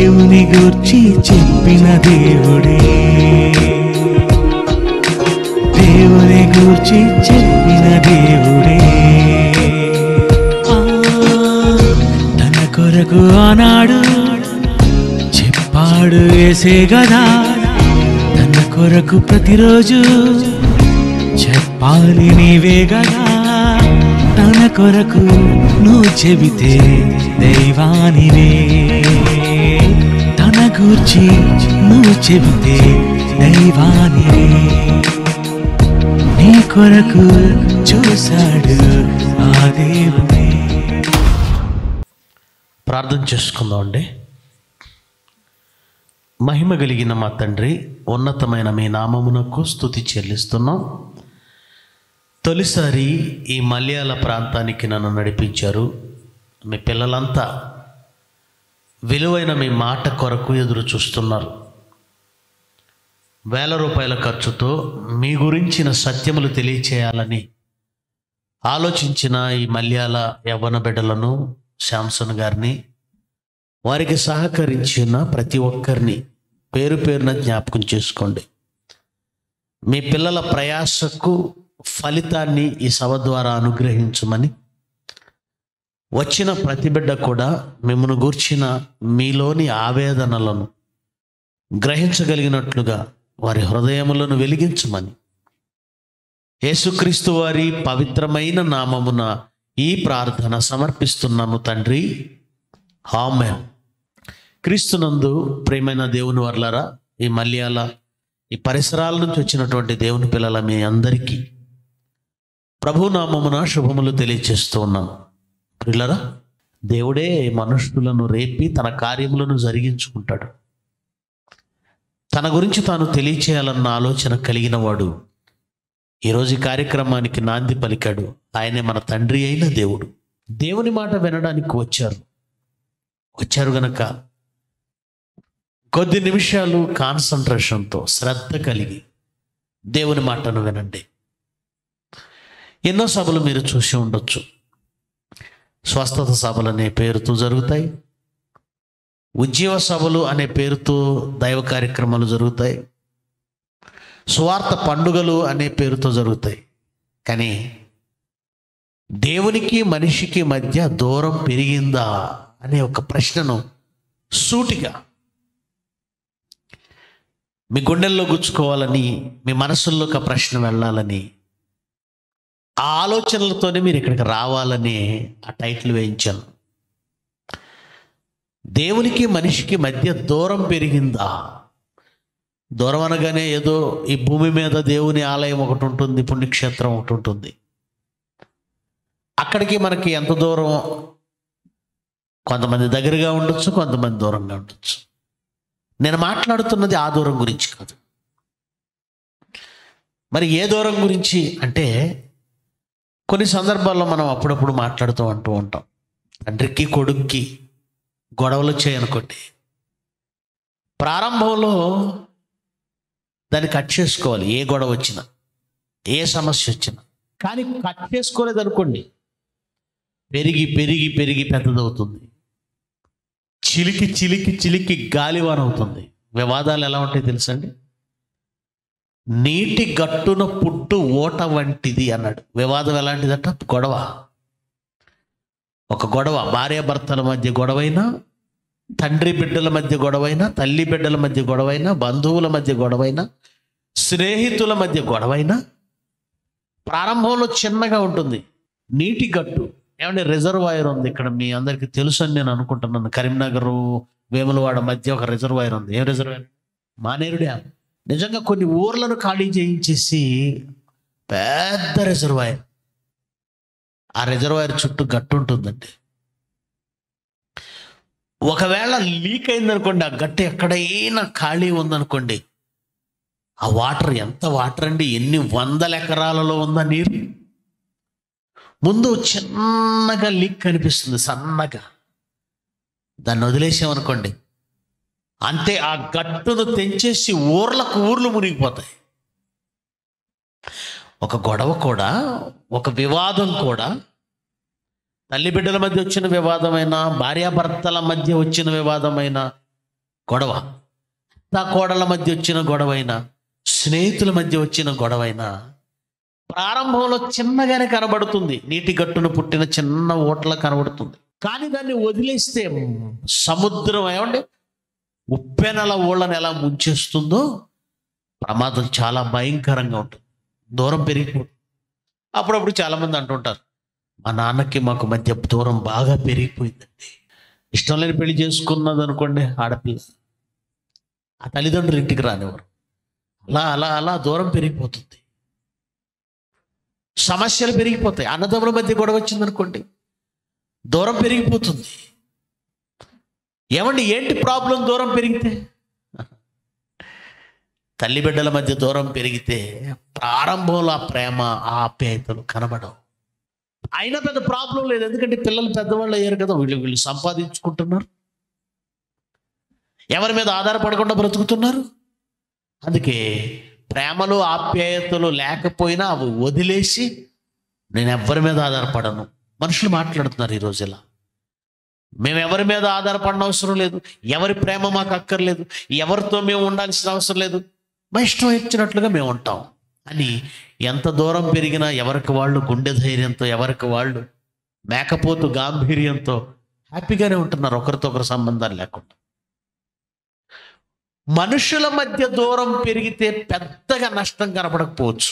దేవుని గూర్చి చెప్పిన దేవుడే దేవుని గూర్చి చెప్పిన దేవుడే ఆ, తన కొరకు ఆనాడు చెప్పాడు వేసే గదా తన కొరకు ప్రతిరోజు చెప్పాలి నీవే గదా తన కొరకు నువ్వు చెబితే దైవానివే తన గూర్చి నువ్వు చెబితే దైవానివే నీ కొరకు చూశాడు ఆ దేవుడే ప్రార్థన చేసుకుందాం అండి మహిమ కలిగిన మా తండ్రి ఉన్నతమైన మీ నామమునకు స్థుతి చెల్లిస్తున్నాం తొలిసారి ఈ మలయాళ ప్రాంతానికి నన్ను నడిపించారు మీ పిల్లలంతా విలువైన మీ మాట కొరకు ఎదురు చూస్తున్నారు వేల రూపాయల ఖర్చుతో మీ గురించిన సత్యములు తెలియచేయాలని ఆలోచించిన ఈ మలయాళ యవ్వన బిడ్డలను శాంసన్ గారిని వారికి సహకరించిన ప్రతి ఒక్కరిని పేరు పేరున జ్ఞాపకం చేసుకోండి మీ పిల్లల ప్రయాసకు ఫలితాన్ని ఈ సభ ద్వారా అనుగ్రహించమని వచ్చిన ప్రతి బిడ్డ కూడా మిమ్మల్ని గూర్చిన మీలోని ఆవేదనలను గ్రహించగలిగినట్లుగా వారి హృదయములను వెలిగించమని యేసుక్రీస్తు వారి పవిత్రమైన నామమున ఈ ప్రార్థన సమర్పిస్తున్నాము తండ్రి ఆమె క్రీస్తునందు ప్రేమైన దేవుని వర్లరా ఈ మల్యాల ఈ పరిసరాల నుంచి వచ్చినటువంటి దేవుని పిల్లల మీ అందరికీ ప్రభునామమున శుభములు తెలియచేస్తూ ఉన్నాను పిల్లరా దేవుడే మనుషులను రేపి తన కార్యములను జరిగించుకుంటాడు తన గురించి తాను తెలియచేయాలన్న ఆలోచన కలిగిన వాడు ఈరోజు ఈ కార్యక్రమానికి నాంది పలికాడు ఆయనే మన తండ్రి అయిన దేవుడు దేవుని మాట వినడానికి వచ్చారు వచ్చారు గనక కొద్ది నిమిషాలు కాన్సన్ట్రేషన్తో శ్రద్ధ కలిగి దేవుని మాటను వినండి ఎన్నో సభలు మీరు చూసి ఉండొచ్చు స్వస్థత సభలు అనే పేరుతో జరుగుతాయి ఉద్యోగ సభలు అనే పేరుతో దైవ కార్యక్రమాలు జరుగుతాయి స్వార్థ పండుగలు అనే పేరుతో జరుగుతాయి కానీ దేవునికి మనిషికి మధ్య దూరం పెరిగిందా అనే ఒక ప్రశ్నను సూటిగా మీ గుండెల్లో గుచ్చుకోవాలని మీ మనసుల్లోకి ఆ ప్రశ్న వెళ్ళాలని ఆ ఆలోచనలతోనే మీరు ఇక్కడికి రావాలని ఆ టైటిల్ వేయించాను దేవునికి మనిషికి మధ్య దూరం పెరిగిందా దూరం అనగానే ఏదో ఈ భూమి మీద దేవుని ఆలయం ఒకటి ఉంటుంది పుణ్యక్షేత్రం ఒకటి ఉంటుంది అక్కడికి మనకి ఎంత దూరం కొంతమంది దగ్గరగా ఉండొచ్చు కొంతమంది దూరంగా ఉండొచ్చు నేను మాట్లాడుతున్నది ఆ దూరం గురించి కాదు మరి ఏ దూరం గురించి అంటే కొన్ని సందర్భాల్లో మనం అప్పుడప్పుడు మాట్లాడుతూ అంటూ ఉంటాం తండ్రికి కొడుక్కి గొడవలు వచ్చాయనుకోండి ప్రారంభంలో దాన్ని కట్ చేసుకోవాలి ఏ గొడవ వచ్చినా ఏ సమస్య వచ్చినా కానీ కట్ చేసుకోలేదు అనుకోండి పెరిగి పెరిగి పెరిగి పెద్దదవుతుంది చిలికి చిలికి చిలికి గాలివాన అవుతుంది వివాదాలు ఎలా ఉంటాయి తెలుసండి నీటి గట్టున పుట్టు ఓట వంటిది అన్నాడు వివాదం ఎలాంటిదట గొడవ ఒక గొడవ భార్యాభర్తల మధ్య గొడవైనా తండ్రి బిడ్డల మధ్య గొడవైనా తల్లి బిడ్డల మధ్య గొడవైనా బంధువుల మధ్య గొడవైనా స్నేహితుల మధ్య గొడవైనా ప్రారంభంలో చిన్నగా ఉంటుంది నీటి గట్టు ఏమంటే రిజర్వాయర్ ఉంది ఇక్కడ మీ అందరికీ తెలుసు అని నేను అనుకుంటున్నాను కరీంనగర్ వేములవాడ మధ్య ఒక రిజర్వాయర్ ఉంది ఏం రిజర్వాయర్ మానేరు డ్యామ్ నిజంగా కొన్ని ఊర్లను ఖాళీ చేయించేసి పెద్ద రిజర్వాయర్ ఆ రిజర్వాయర్ చుట్టూ గట్టు ఉంటుందండి ఒకవేళ లీక్ అయిందనుకోండి ఆ గట్టు ఎక్కడైనా ఖాళీ ఉందనుకోండి ఆ వాటర్ ఎంత వాటర్ అండి ఎన్ని వందల ఎకరాలలో ఉందా నీరు ముందు చిన్నగా లీక్ కనిపిస్తుంది సన్నగా దాన్ని వదిలేసామనుకోండి అంతే ఆ గట్టును తెంచేసి ఊర్లకు ఊర్లు మునిగిపోతాయి ఒక గొడవ కూడా ఒక వివాదం కూడా తల్లి బిడ్డల మధ్య వచ్చిన వివాదమైన భార్యాభర్తల మధ్య వచ్చిన వివాదమైన గొడవ నా కోడల మధ్య వచ్చిన గొడవైనా స్నేహితుల మధ్య వచ్చిన గొడవైనా ప్రారంభంలో చిన్నగానే కనబడుతుంది నీటి గట్టున పుట్టిన చిన్న ఓట్ల కనబడుతుంది కానీ దాన్ని వదిలేస్తే సముద్రం ఏమండి ఉప్పెనల ఓళ్ళని ఎలా ముంచేస్తుందో ప్రమాదం చాలా భయంకరంగా ఉంటుంది దూరం పెరిగిపోతుంది అప్పుడప్పుడు చాలామంది అంటుంటారు మా నాన్నకి మాకు మధ్య దూరం బాగా పెరిగిపోయిందండి ఇష్టం లేని పెళ్లి చేసుకున్నది అనుకోండి ఆడపిల్ల ఆ తల్లిదండ్రులు ఇంటికి రానివ్వరు అలా అలా అలా దూరం పెరిగిపోతుంది సమస్యలు పెరిగిపోతాయి అన్నదమ్ముల మధ్య గొడవ వచ్చిందనుకోండి దూరం పెరిగిపోతుంది ఏమండి ఏంటి ప్రాబ్లం దూరం పెరిగితే తల్లి బిడ్డల మధ్య దూరం పెరిగితే ప్రారంభంలో ఆ ప్రేమ ఆ ఆప్యాయతలు కనబడవు అయినా పెద్ద ప్రాబ్లం లేదు ఎందుకంటే పిల్లలు పెద్దవాళ్ళు అయ్యారు కదా వీళ్ళు వీళ్ళు సంపాదించుకుంటున్నారు ఎవరి మీద ఆధారపడకుండా బ్రతుకుతున్నారు అందుకే ప్రేమలు ఆప్యాయతలు లేకపోయినా అవి వదిలేసి నేను ఎవరి మీద ఆధారపడను మనుషులు మాట్లాడుతున్నారు ఈరోజు ఇలా మేము ఎవరి మీద ఆధారపడిన అవసరం లేదు ఎవరి ప్రేమ మాకు అక్కర్లేదు ఎవరితో మేము ఉండాల్సిన అవసరం లేదు మా ఇష్టం ఇచ్చినట్లుగా మేము ఉంటాం అని ఎంత దూరం పెరిగినా ఎవరికి వాళ్ళు గుండె ధైర్యంతో ఎవరికి వాళ్ళు మేకపోతు గాంభీర్యంతో హ్యాపీగానే ఉంటున్నారు ఒకరితో ఒకరు సంబంధాలు లేకుండా మనుషుల మధ్య దూరం పెరిగితే పెద్దగా నష్టం కనపడకపోవచ్చు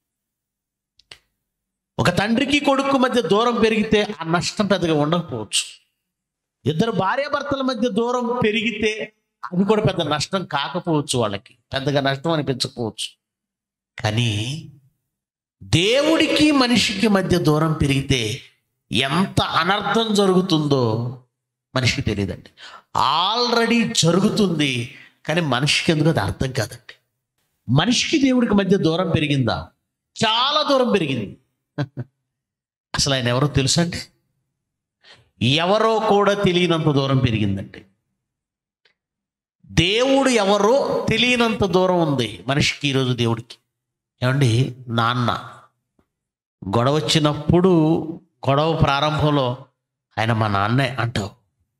ఒక తండ్రికి కొడుకు మధ్య దూరం పెరిగితే ఆ నష్టం పెద్దగా ఉండకపోవచ్చు ఇద్దరు భార్యాభర్తల మధ్య దూరం పెరిగితే అది కూడా పెద్ద నష్టం కాకపోవచ్చు వాళ్ళకి పెద్దగా నష్టం అనిపించకపోవచ్చు కానీ దేవుడికి మనిషికి మధ్య దూరం పెరిగితే ఎంత అనర్థం జరుగుతుందో మనిషికి తెలియదండి ఆల్రెడీ జరుగుతుంది కానీ మనిషికి ఎందుకు అది అర్థం కాదండి మనిషికి దేవుడికి మధ్య దూరం పెరిగిందా చాలా దూరం పెరిగింది అసలు ఆయన ఎవరో తెలుసా అండి ఎవరో కూడా తెలియనంత దూరం పెరిగిందండి దేవుడు ఎవరో తెలియనంత దూరం ఉంది మనిషికి ఈరోజు దేవుడికి ఏమండి నాన్న గొడవ వచ్చినప్పుడు గొడవ ప్రారంభంలో ఆయన మా నాన్నే అంటావు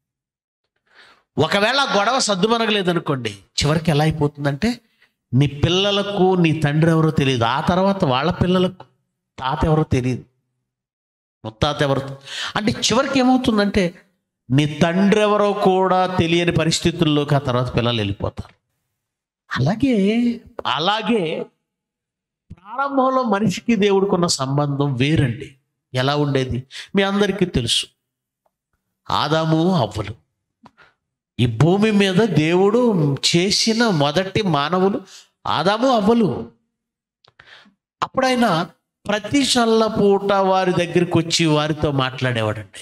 ఒకవేళ ఆ గొడవ సర్దుమనగలేదనుకోండి చివరికి ఎలా అయిపోతుందంటే నీ పిల్లలకు నీ తండ్రి ఎవరో తెలియదు ఆ తర్వాత వాళ్ళ పిల్లలకు తాత ఎవరో తెలియదు ముత్తాత ఎవరో అంటే చివరికి ఏమవుతుందంటే నీ తండ్రి ఎవరో కూడా తెలియని పరిస్థితుల్లోకి ఆ తర్వాత పిల్లలు వెళ్ళిపోతారు అలాగే అలాగే ప్రారంభంలో మనిషికి దేవుడికి ఉన్న సంబంధం వేరండి ఎలా ఉండేది మీ అందరికీ తెలుసు ఆదాము అవ్వలు ఈ భూమి మీద దేవుడు చేసిన మొదటి మానవులు ఆదాము అవ్వలు అప్పుడైనా ప్రతి చల్లపూట వారి దగ్గరికి వచ్చి వారితో మాట్లాడేవాడండి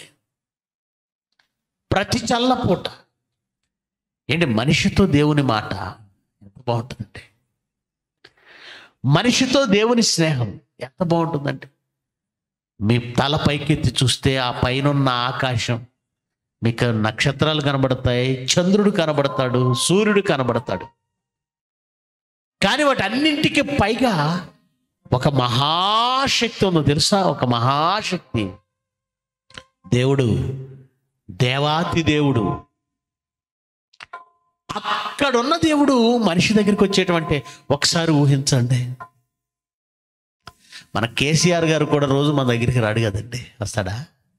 ప్రతి చల్లపూట ఏంటి మనిషితో దేవుని మాట ఎంత బాగుంటుందండి మనిషితో దేవుని స్నేహం ఎంత బాగుంటుందండి మీ తల పైకెత్తి చూస్తే ఆ పైనున్న ఆకాశం మీకు నక్షత్రాలు కనబడతాయి చంద్రుడు కనబడతాడు సూర్యుడు కనబడతాడు కానీ వాటి అన్నింటికి పైగా ఒక మహాశక్తి ఉందో తెలుసా ఒక మహాశక్తి దేవుడు దేవాతి దేవుడు అక్కడున్న దేవుడు మనిషి దగ్గరికి వచ్చేటంటే ఒకసారి ఊహించండి మన కేసీఆర్ గారు కూడా రోజు మన దగ్గరికి రాడు కదండి వస్తాడా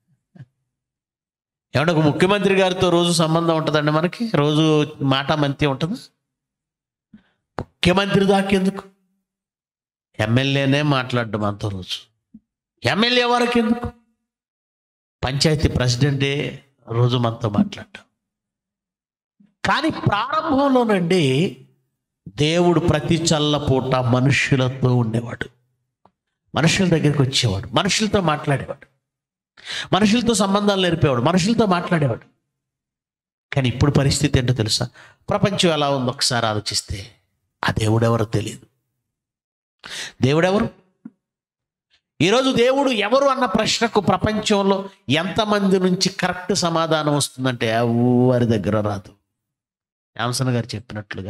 ఏమన్నా ఒక ముఖ్యమంత్రి గారితో రోజు సంబంధం ఉంటుందండి మనకి రోజు మాట మంతి ఉంటుంది ముఖ్యమంత్రి దాకెందుకు ఎమ్మెల్యేనే మాట్లాడడం మనతో రోజు ఎమ్మెల్యే వరకు ఎందుకు పంచాయతీ ప్రెసిడెంటే రోజు మనతో మాట్లాడటం కానీ ప్రారంభంలోనండి దేవుడు ప్రతి చల్లపూట మనుషులతో ఉండేవాడు మనుషుల దగ్గరికి వచ్చేవాడు మనుషులతో మాట్లాడేవాడు మనుషులతో సంబంధాలు నేర్పేవాడు మనుషులతో మాట్లాడేవాడు కానీ ఇప్పుడు పరిస్థితి ఏంటో తెలుసా ప్రపంచం ఎలా ఉందో ఒకసారి ఆలోచిస్తే ఆ దేవుడెవరో తెలియదు దేవుడెవరు ఈరోజు దేవుడు ఎవరు అన్న ప్రశ్నకు ప్రపంచంలో ఎంతమంది నుంచి కరెక్ట్ సమాధానం వస్తుందంటే ఎవరి దగ్గర రాదు శాంసన్ గారు చెప్పినట్లుగా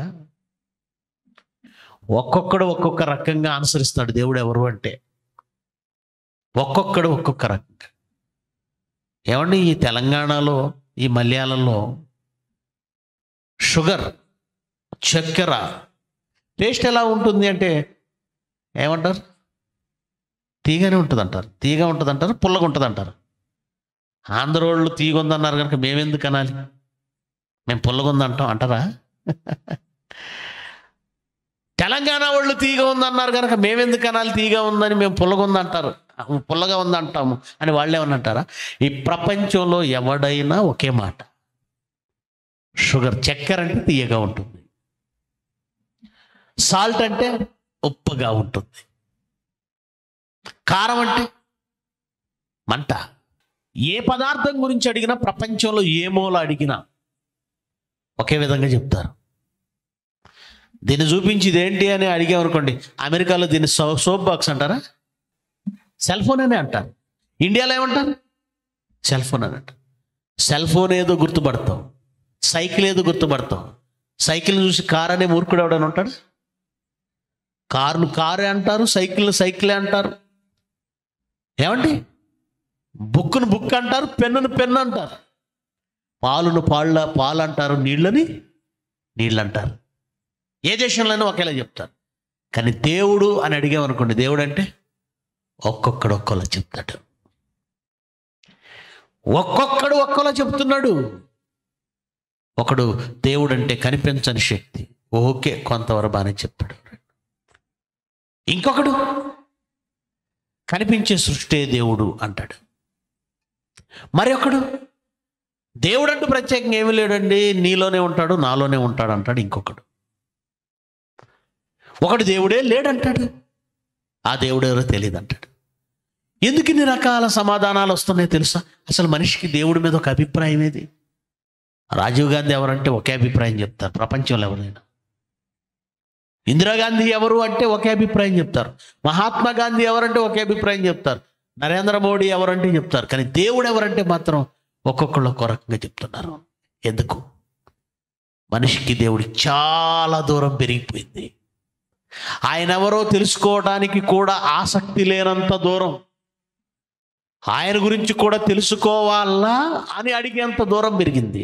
ఒక్కొక్కడు ఒక్కొక్క రకంగా అనుసరిస్తాడు దేవుడు ఎవరు అంటే ఒక్కొక్కడు ఒక్కొక్క రకంగా ఏమండి ఈ తెలంగాణలో ఈ మలయాళంలో షుగర్ చక్కెర టేస్ట్ ఎలా ఉంటుంది అంటే ఏమంటారు తీగనే ఉంటుంది అంటారు తీగ ఉంటుంది అంటారు పుల్లగా ఉంటుంది అంటారు ఆంధ్ర వాళ్ళు తీగ ఉందన్నారు కనుక మేమెందుకు అనాలి మేము పుల్లగా ఉందంటాం అంటారా తెలంగాణ వాళ్ళు తీగ ఉందన్నారు కనుక మేమెందుకు అనాలి తీగ ఉందని మేము పుల్లగా ఉందంటారు పుల్లగా ఉందంటాము అని వాళ్ళు ఏమన్నా అంటారా ఈ ప్రపంచంలో ఎవడైనా ఒకే మాట షుగర్ చక్కెర అంటే తీయగా ఉంటుంది సాల్ట్ అంటే ఉప్పుగా ఉంటుంది కారం అంటే మంట ఏ పదార్థం గురించి అడిగినా ప్రపంచంలో ఏ మూల అడిగినా ఒకే విధంగా చెప్తారు దీన్ని చూపించి ఇదేంటి అని అడిగామనుకోండి అమెరికాలో దీన్ని సో సోప్ బాక్స్ అంటారా సెల్ ఫోన్ అనే అంటారు ఇండియాలో ఏమంటారు సెల్ ఫోన్ అని అంటారు సెల్ ఫోన్ ఏదో గుర్తుపడతాం సైకిల్ ఏదో గుర్తుపడతాం సైకిల్ చూసి కార్ అనే మూర్ఖుడు ఎవడని ఉంటాడు కారును కారే అంటారు సైకిల్ సైకిలే అంటారు ఏమండి బుక్కును బుక్ అంటారు పెన్నును పెన్ను అంటారు పాలును పాళ్ళ పాలు అంటారు నీళ్ళని నీళ్ళు అంటారు ఏ దేశంలోనూ ఒకేలా చెప్తారు కానీ దేవుడు అని అడిగామనుకోండి దేవుడు అంటే ఒక్కొక్కడు ఒక్కోలా చెప్తాడు ఒక్కొక్కడు ఒక్కోలా చెప్తున్నాడు ఒకడు దేవుడు అంటే కనిపించని శక్తి ఓకే కొంతవరకు బాగానే చెప్పాడు ఇంకొకడు కనిపించే సృష్టే దేవుడు అంటాడు మరి ఒకడు దేవుడు అంటూ ప్రత్యేకంగా ఏమీ లేడండి నీలోనే ఉంటాడు నాలోనే ఉంటాడు అంటాడు ఇంకొకడు ఒకడు దేవుడే లేడంటాడు ఆ దేవుడు ఎవరో తెలియదు అంటాడు ఎందుకు ఇన్ని రకాల సమాధానాలు వస్తున్నాయి తెలుసా అసలు మనిషికి దేవుడి మీద ఒక అభిప్రాయం ఏది రాజీవ్ గాంధీ ఎవరంటే ఒకే అభిప్రాయం చెప్తారు ప్రపంచంలో ఎవరైనా ఇందిరాగాంధీ ఎవరు అంటే ఒకే అభిప్రాయం చెప్తారు మహాత్మా గాంధీ ఎవరంటే ఒకే అభిప్రాయం చెప్తారు నరేంద్ర మోడీ ఎవరంటే చెప్తారు కానీ దేవుడు ఎవరంటే మాత్రం ఒక్కొక్కళ్ళు ఒక్కో రకంగా చెప్తున్నారు ఎందుకు మనిషికి దేవుడు చాలా దూరం పెరిగిపోయింది ఆయన ఎవరో తెలుసుకోవడానికి కూడా ఆసక్తి లేనంత దూరం ఆయన గురించి కూడా తెలుసుకోవాలా అని అడిగేంత దూరం పెరిగింది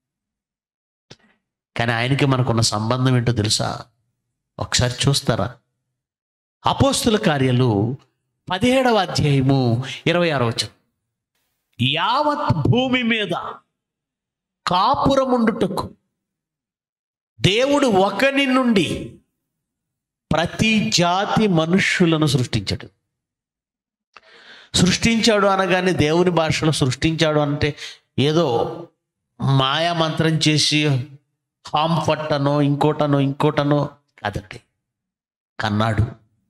కానీ ఆయనకి మనకున్న సంబంధం ఏంటో తెలుసా ఒకసారి చూస్తారా అపోస్తుల కార్యాలు పదిహేడవ అధ్యాయము ఇరవై ఆరో వచనం యావత్ భూమి మీద కాపురముండుటకు దేవుడు ఒకని నుండి ప్రతి జాతి మనుష్యులను సృష్టించాడు సృష్టించాడు అనగానే దేవుని భాషలో సృష్టించాడు అంటే ఏదో మాయా మంత్రం చేసి హామ్ ఫట్టనో ఇంకోటనో ఇంకోటనో కాదండి కన్నాడు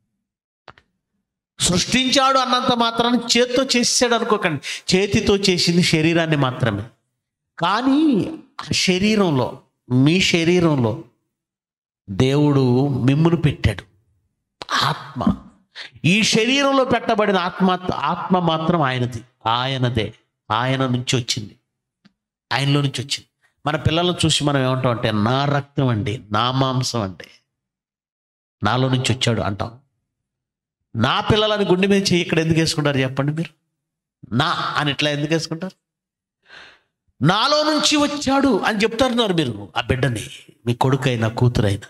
సృష్టించాడు అన్నంత మాత్రాన్ని చేత్తో చేసాడు అనుకోకండి చేతితో చేసింది శరీరాన్ని మాత్రమే కానీ ఆ శరీరంలో మీ శరీరంలో దేవుడు మిమ్మును పెట్టాడు ఆత్మ ఈ శరీరంలో పెట్టబడిన ఆత్మ ఆత్మ మాత్రం ఆయనది ఆయనదే ఆయన నుంచి వచ్చింది ఆయనలో నుంచి వచ్చింది మన పిల్లలను చూసి మనం ఏమంటాం అంటే నా రక్తం అండి నా మాంసం అండి నాలో నుంచి వచ్చాడు అంటాం నా పిల్లలని గుండె మీద చెయ్యి ఇక్కడ ఎందుకు వేసుకుంటారు చెప్పండి మీరు నా అని ఇట్లా ఎందుకు వేసుకుంటారు నాలో నుంచి వచ్చాడు అని చెప్తారున్నారు మీరు ఆ బిడ్డని మీ కొడుకైనా కూతురైనా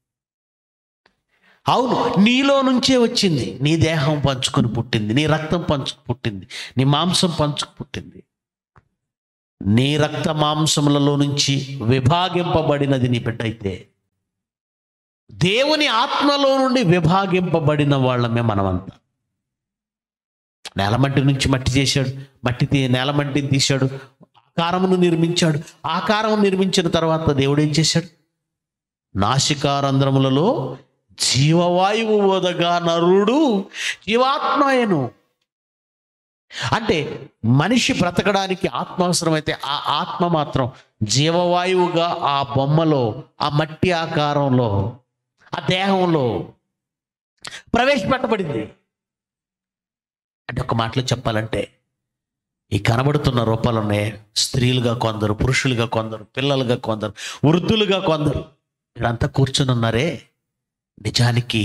అవును నీలో నుంచే వచ్చింది నీ దేహం పంచుకొని పుట్టింది నీ రక్తం పంచుకు పుట్టింది నీ మాంసం పంచుకు పుట్టింది నీ రక్త మాంసములలో నుంచి విభాగింపబడినది నీ బిడ్డ అయితే దేవుని ఆత్మలో నుండి విభాగింపబడిన వాళ్ళమే మనమంతా నేలమట్టి నుంచి మట్టి చేశాడు మట్టి తీ నేలమట్టిని తీశాడు ఆకారమును నిర్మించాడు ఆకారం నిర్మించిన తర్వాత దేవుడు ఏం చేశాడు నాసికారంధ్రములలో జీవవాయువు వదగా నరుడు జీవాత్మయను అంటే మనిషి బ్రతకడానికి ఆత్మ అవసరమైతే ఆ ఆత్మ మాత్రం జీవవాయువుగా ఆ బొమ్మలో ఆ మట్టి ఆకారంలో ఆ దేహంలో ప్రవేశపెట్టబడింది అంటే ఒక మాటలో చెప్పాలంటే ఈ కనబడుతున్న రూపాలు ఉన్నాయి స్త్రీలుగా కొందరు పురుషులుగా కొందరు పిల్లలుగా కొందరు వృద్ధులుగా కొందరు మీరంతా కూర్చుని ఉన్నారే నిజానికి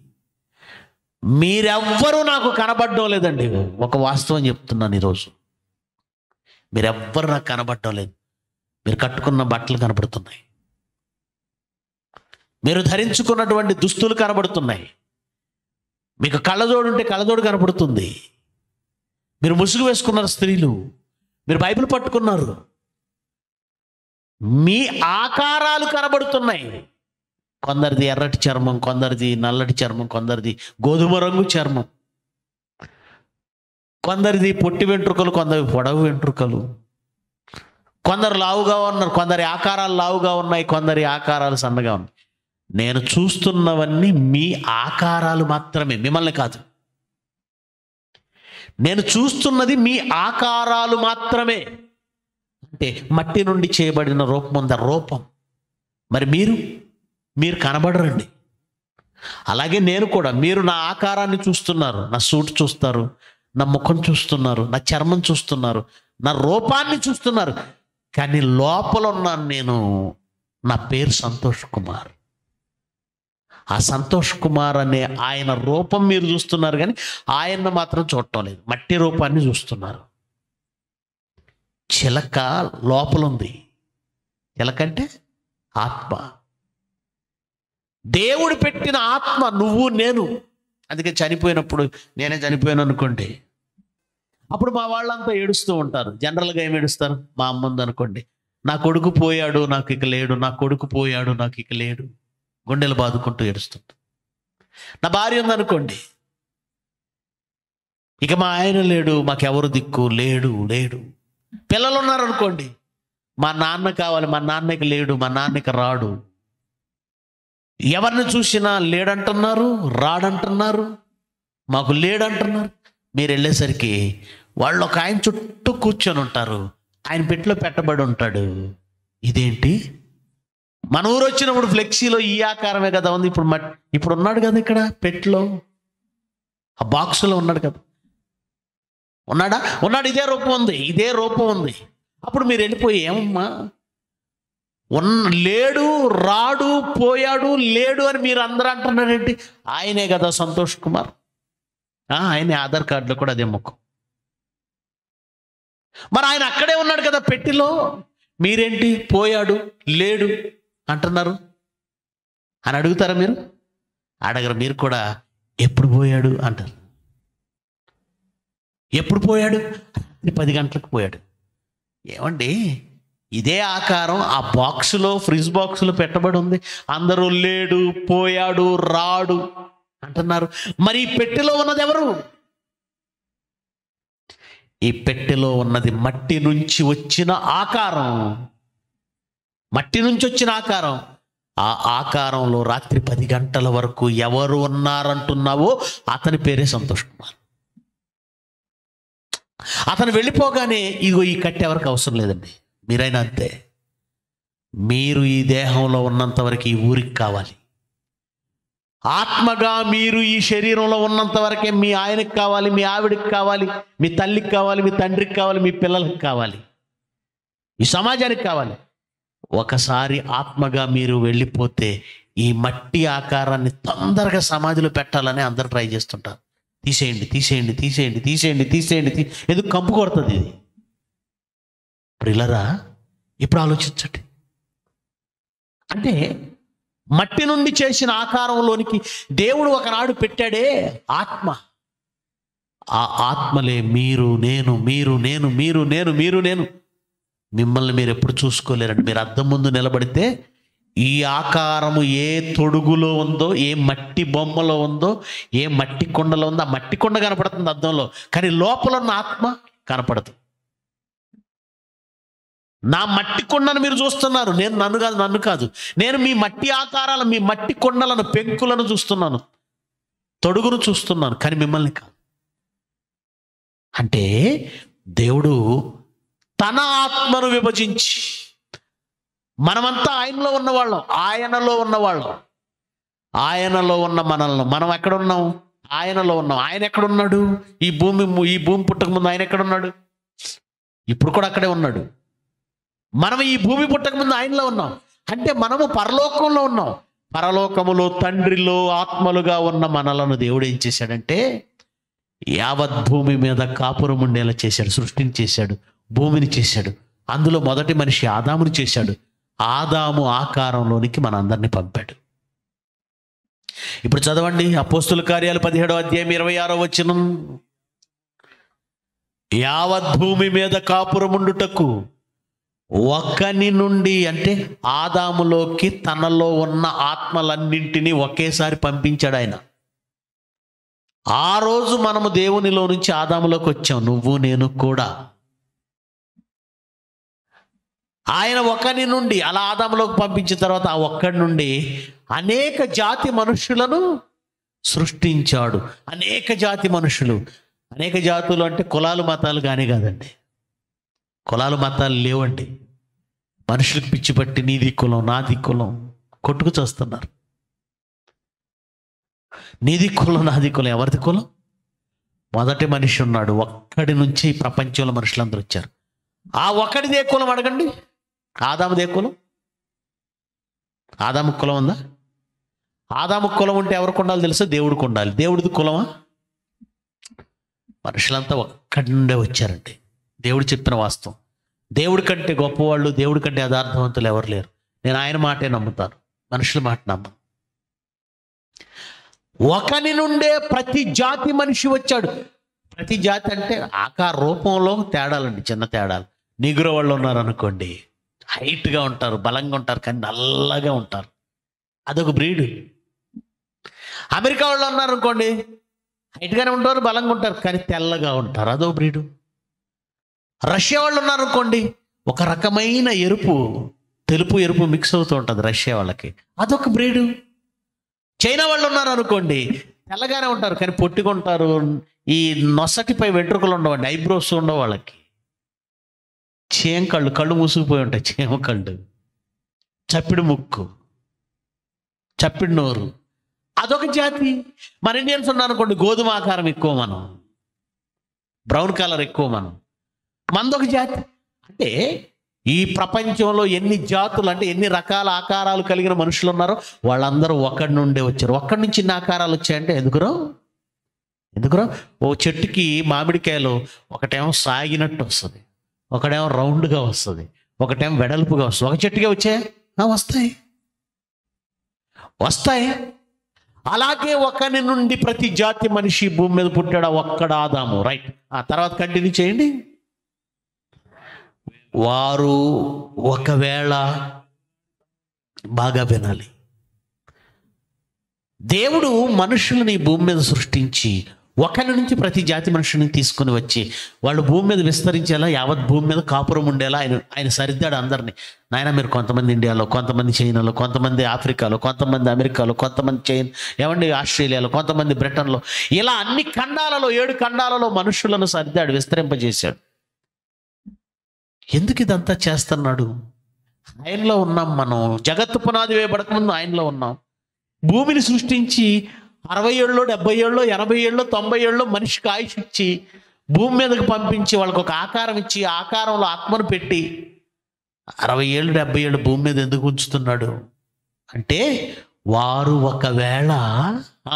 మీరెవ్వరూ నాకు కనబడడం లేదండి ఒక వాస్తవం చెప్తున్నాను ఈరోజు మీరెవ్వరు నాకు కనబడడం లేదు మీరు కట్టుకున్న బట్టలు కనబడుతున్నాయి మీరు ధరించుకున్నటువంటి దుస్తులు కనబడుతున్నాయి మీకు కళ్ళజోడు ఉంటే కళ్ళజోడు కనబడుతుంది మీరు ముసుగు వేసుకున్నారు స్త్రీలు మీరు బైబిల్ పట్టుకున్నారు మీ ఆకారాలు కనబడుతున్నాయి కొందరిది ఎర్రటి చర్మం కొందరిది నల్లటి చర్మం కొందరిది గోధుమ రంగు చర్మం కొందరిది పొట్టి వెంట్రుకలు కొందరి పొడవు వెంట్రుకలు కొందరు లావుగా ఉన్నారు కొందరి ఆకారాలు లావుగా ఉన్నాయి కొందరి ఆకారాలు సన్నగా ఉన్నాయి నేను చూస్తున్నవన్నీ మీ ఆకారాలు మాత్రమే మిమ్మల్ని కాదు నేను చూస్తున్నది మీ ఆకారాలు మాత్రమే అంటే మట్టి నుండి చేయబడిన రూపం ఉందా రూపం మరి మీరు మీరు కనబడరండి అలాగే నేను కూడా మీరు నా ఆకారాన్ని చూస్తున్నారు నా సూట్ చూస్తారు నా ముఖం చూస్తున్నారు నా చర్మం చూస్తున్నారు నా రూపాన్ని చూస్తున్నారు కానీ లోపల ఉన్నాను నేను నా పేరు సంతోష్ కుమార్ ఆ సంతోష్ కుమార్ అనే ఆయన రూపం మీరు చూస్తున్నారు కానీ ఆయన్ని మాత్రం చూడటం లేదు మట్టి రూపాన్ని చూస్తున్నారు చిలక లోపల ఉంది చిలక అంటే ఆత్మ దేవుడు పెట్టిన ఆత్మ నువ్వు నేను అందుకే చనిపోయినప్పుడు నేనే చనిపోయాను అనుకోండి అప్పుడు మా వాళ్ళంతా ఏడుస్తూ ఉంటారు జనరల్గా ఏం ఏడుస్తారు మా అమ్మ ఉంది అనుకోండి నా కొడుకు పోయాడు నాకు ఇక లేడు నా కొడుకు పోయాడు నాకు ఇక లేడు గుండెలు బాదుకుంటూ ఏడుస్తుంటారు నా భార్య ఉందనుకోండి ఇక మా ఆయన లేడు మాకెవరు దిక్కు లేడు లేడు పిల్లలు ఉన్నారనుకోండి మా నాన్న కావాలి మా నాన్నకి లేడు మా నాన్నకి రాడు ఎవరిని చూసినా లేడంటున్నారు రాడంటున్నారు మాకు లేడంటున్నారు మీరు వెళ్ళేసరికి వాళ్ళు ఒక ఆయన చుట్టూ కూర్చొని ఉంటారు ఆయన పెట్టులో పెట్టబడి ఉంటాడు ఇదేంటి మన ఊరు వచ్చినప్పుడు ఫ్లెక్సీలో ఈ ఆకారమే కదా ఉంది ఇప్పుడు మట్ ఇప్పుడు ఉన్నాడు కదా ఇక్కడ పెట్లో ఆ బాక్సులో ఉన్నాడు కదా ఉన్నాడా ఉన్నాడు ఇదే రూపం ఉంది ఇదే రూపం ఉంది అప్పుడు మీరు వెళ్ళిపోయి ఏమమ్మా ఉన్న లేడు రాడు పోయాడు లేడు అని మీరు అందరూ అంటున్నారేంటి ఆయనే కదా సంతోష్ కుమార్ ఆ, ఆయనే ఆధార్ కార్డులో కూడా అదే ముఖం మరి ఆయన అక్కడే ఉన్నాడు కదా పెట్టిలో మీరేంటి పోయాడు లేడు అంటున్నారు అని అడుగుతారా మీరు అడగరు మీరు కూడా ఎప్పుడు పోయాడు అంటారు ఎప్పుడు పోయాడు రాత్రి పది గంటలకు పోయాడు ఏమండి ఇదే ఆకారం ఆ బాక్సులో ఫ్రిజ్ బాక్సులో పెట్టబడి ఉంది అందరూ లేడు పోయాడు రాడు అంటున్నారు మరి ఈ పెట్టెలో ఉన్నది ఎవరు ఈ పెట్టెలో ఉన్నది మట్టి నుంచి వచ్చిన ఆకారం మట్టి నుంచి వచ్చిన ఆకారం ఆ ఆకారంలో రాత్రి పది గంటల వరకు ఎవరు ఉన్నారంటున్నావో అతని పేరే సంతోష్ కుమార్ అతను వెళ్ళిపోగానే ఇగో ఈ కట్టె ఎవరికి అవసరం లేదండి మీరైనా అంతే మీరు ఈ దేహంలో ఉన్నంత వరకు ఈ ఊరికి కావాలి ఆత్మగా మీరు ఈ శరీరంలో ఉన్నంత వరకే మీ ఆయనకి కావాలి మీ ఆవిడకి కావాలి మీ తల్లికి కావాలి మీ తండ్రికి కావాలి మీ పిల్లలకి కావాలి ఈ సమాజానికి కావాలి ఒకసారి ఆత్మగా మీరు వెళ్ళిపోతే ఈ మట్టి ఆకారాన్ని తొందరగా సమాధిలో పెట్టాలని అందరూ ట్రై చేస్తుంటారు తీసేయండి తీసేయండి తీసేయండి తీసేయండి తీసేయండి తీ ఎందుకు కంపు కొడుతుంది ఇది ప్రిలరా ఇప్పుడు ఆలోచించండి అంటే మట్టి నుండి చేసిన ఆకారంలోనికి దేవుడు ఒకనాడు పెట్టాడే ఆత్మ ఆ ఆత్మలే మీరు నేను మీరు నేను మీరు నేను మీరు నేను మిమ్మల్ని మీరు ఎప్పుడు చూసుకోలేరండి మీరు అద్దం ముందు నిలబడితే ఈ ఆకారము ఏ తొడుగులో ఉందో ఏ మట్టి బొమ్మలో ఉందో ఏ మట్టి కొండలో ఉందో ఆ మట్టి కొండ కనపడుతుంది అద్దంలో కానీ లోపల ఉన్న ఆత్మ కనపడదు నా మట్టి కొండను మీరు చూస్తున్నారు నేను నన్ను కాదు నన్ను కాదు నేను మీ మట్టి ఆకారాలు మీ మట్టి కొండలను పెంకులను చూస్తున్నాను తొడుగును చూస్తున్నాను కానీ మిమ్మల్ని కాదు అంటే దేవుడు తన ఆత్మను విభజించి మనమంతా ఆయనలో ఉన్నవాళ్ళం ఆయనలో ఉన్నవాళ్ళం ఆయనలో ఉన్న మనల్ని మనం ఎక్కడ ఉన్నాం ఆయనలో ఉన్నాం ఆయన ఎక్కడున్నాడు ఈ భూమి ఈ భూమి పుట్టక ముందు ఆయన ఎక్కడున్నాడు ఇప్పుడు కూడా అక్కడే ఉన్నాడు మనం ఈ భూమి పుట్టక ముందు ఆయనలో ఉన్నాం అంటే మనము పరలోకంలో ఉన్నాం పరలోకములో తండ్రిలో ఆత్మలుగా ఉన్న మనలను దేవుడు ఏం చేశాడంటే యావత్ భూమి మీద కాపురం ఉండేలా చేశాడు సృష్టిని చేశాడు భూమిని చేశాడు అందులో మొదటి మనిషి ఆదాముని చేశాడు ఆదాము ఆకారంలోనికి మనందరినీ పంపాడు ఇప్పుడు చదవండి అపోస్తుల కార్యాలు పదిహేడో అధ్యాయం ఇరవై ఆరో వచ్చిన యావత్ భూమి మీద కాపురముండుటకు ఒక్కని నుండి అంటే ఆదాములోకి తనలో ఉన్న ఆత్మలన్నింటినీ ఒకేసారి పంపించాడు ఆయన ఆ రోజు మనము దేవునిలో నుంచి ఆదాములోకి వచ్చాం నువ్వు నేను కూడా ఆయన ఒకని నుండి అలా ఆదాములోకి పంపించిన తర్వాత ఆ ఒక్కడి నుండి అనేక జాతి మనుషులను సృష్టించాడు అనేక జాతి మనుషులు అనేక జాతులు అంటే కులాలు మతాలు కానీ కాదండి కులాలు మతాలు లేవండి మనుషులకు పిచ్చి పట్టి నీది కులం నాది కులం కొట్టుకు చూస్తున్నారు నీది కులం నాది కులం ఎవరిది కులం మొదటి మనిషి ఉన్నాడు ఒక్కడి నుంచి ఈ ప్రపంచంలో మనుషులందరూ వచ్చారు ఆ ఒక్కడిదే కులం అడగండి ఆదాముదే కులం ఆదాము కులం ఉందా ఆదాము కులం ఉంటే ఎవరికి ఉండాలి తెలుసా దేవుడికి ఉండాలి దేవుడిది కులమా మనుషులంతా ఒక్కడి నుండే వచ్చారండి దేవుడు చెప్పిన వాస్తవం దేవుడి కంటే గొప్పవాళ్ళు దేవుడి కంటే యథార్థవంతులు ఎవరు లేరు నేను ఆయన మాటే నమ్ముతాను మనుషుల మాట నమ్మను ఒకని నుండే ప్రతి జాతి మనిషి వచ్చాడు ప్రతి జాతి అంటే ఆకార రూపంలో తేడాలండి చిన్న తేడాలు నిగురు వాళ్ళు ఉన్నారు అనుకోండి హైట్గా ఉంటారు బలంగా ఉంటారు కానీ నల్లగా ఉంటారు అదొక బ్రీడ్ అమెరికా వాళ్ళు ఉన్నారు అనుకోండి హైట్గానే ఉంటారు బలంగా ఉంటారు కానీ తెల్లగా ఉంటారు అదో బ్రీడు రష్యా వాళ్ళు ఉన్నారు అనుకోండి ఒక రకమైన ఎరుపు తెలుపు ఎరుపు మిక్స్ అవుతూ ఉంటుంది రష్యా వాళ్ళకి అదొక బ్రీడు చైనా వాళ్ళు ఉన్నారు అనుకోండి తెల్లగానే ఉంటారు కానీ పొట్టుకుంటారు ఈ నొసటిపై వెంట్రుకలు ఉండవండి ఐబ్రోస్ ఉండవు వాళ్ళకి చేం కళ్ళు కళ్ళు మూసుకుపోయి ఉంటాయి చేమ కళ్ళు చప్పిడి ముక్కు చప్పిడి నోరు అదొక జాతి మన ఇండియన్స్ ఉన్నారు అనుకోండి గోధుమ ఆకారం ఎక్కువ మనం బ్రౌన్ కలర్ ఎక్కువ మనం మందొక జాతి అంటే ఈ ప్రపంచంలో ఎన్ని జాతులు అంటే ఎన్ని రకాల ఆకారాలు కలిగిన మనుషులు ఉన్నారో వాళ్ళందరూ ఒక్కడి నుండే వచ్చారు ఒక్కడి నుంచి ఇన్ని ఆకారాలు వచ్చాయంటే ఎందుకురో ఎందుకురో ఓ చెట్టుకి మామిడికాయలు ఒకటేమో సాగినట్టు వస్తుంది ఒకటేమో రౌండ్గా వస్తుంది ఒకటేమో వెడల్పుగా వస్తుంది ఒక చెట్టుకే వచ్చాయి వస్తాయి వస్తాయి అలాగే ఒకరి నుండి ప్రతి జాతి మనిషి భూమి మీద పుట్టాడు ఒక్కడ ఆదాము రైట్ ఆ తర్వాత కంటిన్యూ చేయండి వారు ఒకవేళ బాగా వినాలి దేవుడు మనుషులని ఈ భూమి మీద సృష్టించి ఒకరి నుంచి ప్రతి జాతి మనుషుని తీసుకుని వచ్చి వాళ్ళు భూమి మీద విస్తరించేలా యావత్ భూమి మీద కాపురం ఉండేలా ఆయన ఆయన సరిద్దాడు అందరినీ నాయన మీరు కొంతమంది ఇండియాలో కొంతమంది చైనాలో కొంతమంది ఆఫ్రికాలో కొంతమంది అమెరికాలో కొంతమంది చైన్ ఏమండి ఆస్ట్రేలియాలో కొంతమంది బ్రిటన్లో ఇలా అన్ని ఖండాలలో ఏడు ఖండాలలో మనుషులను సర్దాడు విస్తరింపజేశాడు ఎందుకు ఇదంతా చేస్తున్నాడు ఆయనలో ఉన్నాం మనం జగత్తు పునాది వేయబడకముందు ఆయనలో ఉన్నాం భూమిని సృష్టించి అరవై ఏళ్ళలో డెబ్బై ఏళ్ళలో ఎనభై ఏళ్ళలో తొంభై ఏళ్ళలో మనిషికి ఆయుష్ ఇచ్చి భూమి మీదకి పంపించి వాళ్ళకి ఒక ఆకారం ఇచ్చి ఆ ఆకారంలో ఆత్మను పెట్టి అరవై ఏళ్ళు డెబ్బై ఏళ్ళు భూమి మీద ఎందుకు ఉంచుతున్నాడు అంటే వారు ఒకవేళ ఆ,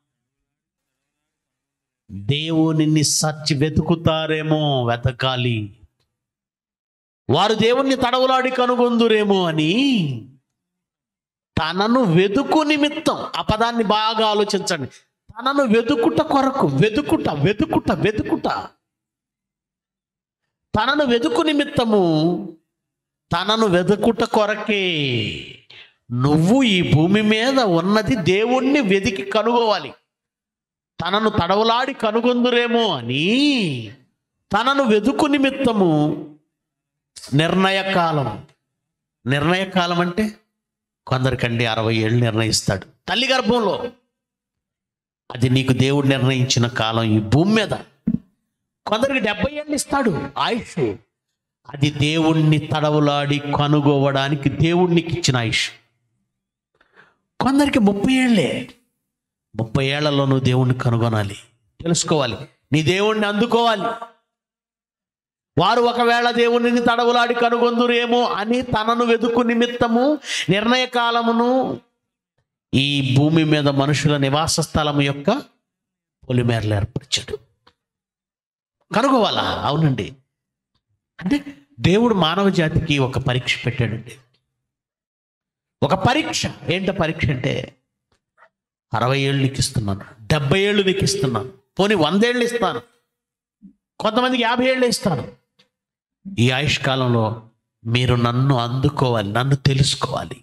దేవునిని సచ్చి వెతుకుతారేమో వెతకాలి వారు దేవుణ్ణి తడవులాడి కనుగొందురేమో అని తనను వెతుకు నిమిత్తం ఆ పదాన్ని బాగా ఆలోచించండి తనను వెతుకుట కొరకు వెతుకుట వెతుకుట వెతుకుట తనను వెతుకు నిమిత్తము తనను వెతుకుట కొరకే నువ్వు ఈ భూమి మీద ఉన్నది దేవుణ్ణి వెతికి కనుగోవాలి తనను తడవలాడి కనుగొందురేమో అని తనను వెతుకు నిమిత్తము నిర్ణయ కాలం నిర్ణయ కాలం అంటే కొందరికండి అరవై ఏళ్ళు నిర్ణయిస్తాడు తల్లి గర్భంలో అది నీకు దేవుడు నిర్ణయించిన కాలం ఈ భూమి మీద కొందరికి డెబ్బై ఏళ్ళు ఇస్తాడు ఆయుష్ అది దేవుణ్ణి తడవులాడి కనుగోవడానికి దేవుడికి ఇచ్చిన ఆయుష్ కొందరికి ముప్పై ఏళ్ళే ముప్పై ఏళ్లలో నువ్వు దేవుణ్ణి కనుగొనాలి తెలుసుకోవాలి నీ దేవుణ్ణి అందుకోవాలి వారు ఒకవేళ దేవునిని తడవులాడి కనుగొందురేమో అని తనను వెతుకు నిమిత్తము నిర్ణయ కాలమును ఈ భూమి మీద మనుషుల నివాస స్థలం యొక్క పొలిమేరలు ఏర్పరిచాడు కనుగోవాలా అవునండి అంటే దేవుడు మానవ జాతికి ఒక పరీక్ష పెట్టాడండి ఒక పరీక్ష ఏంట పరీక్ష అంటే అరవై ఏళ్ళు నీకు ఇస్తున్నాను డెబ్బై ఏళ్ళు నీకు ఇస్తున్నాను పోనీ వందేళ్ళు ఇస్తాను కొంతమందికి యాభై ఏళ్ళు ఇస్తాను ఈ ఆయుష్కాలంలో మీరు నన్ను అందుకోవాలి నన్ను తెలుసుకోవాలి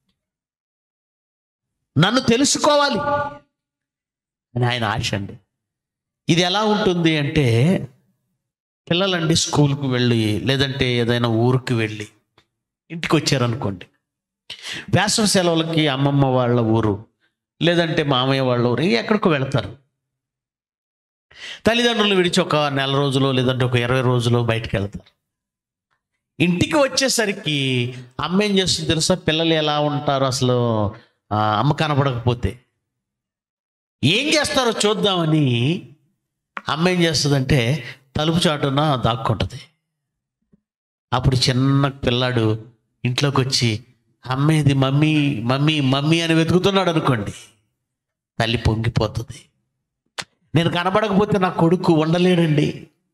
నన్ను తెలుసుకోవాలి అని ఆయన ఆశ అండి ఇది ఎలా ఉంటుంది అంటే పిల్లలండి స్కూల్కి వెళ్ళి లేదంటే ఏదైనా ఊరికి వెళ్ళి ఇంటికి వచ్చారనుకోండి వేసవి సెలవులకి అమ్మమ్మ వాళ్ళ ఊరు లేదంటే మామయ్య వాళ్ళ ఊరు ఎక్కడికో వెళతారు తల్లిదండ్రులు విడిచి ఒక నెల రోజులు లేదంటే ఒక ఇరవై రోజులు బయటకు వెళ్తారు ఇంటికి వచ్చేసరికి అమ్మ ఏం చేస్తుంది తెలుసా పిల్లలు ఎలా ఉంటారు అసలు ఆ, అమ్మ కనపడకపోతే ఏం చేస్తారో చూద్దామని అమ్మ ఏం చేస్తుందంటే తలుపు చాటున దాక్కుంటుంది అప్పుడు చిన్న పిల్లాడు ఇంట్లోకి వచ్చి అమ్మ ఇది మమ్మీ మమ్మీ మమ్మీ అని వెతుకుతున్నాడు అనుకోండి తల్లి పొంగిపోతుంది నేను కనబడకపోతే నా కొడుకు ఉండలేడండి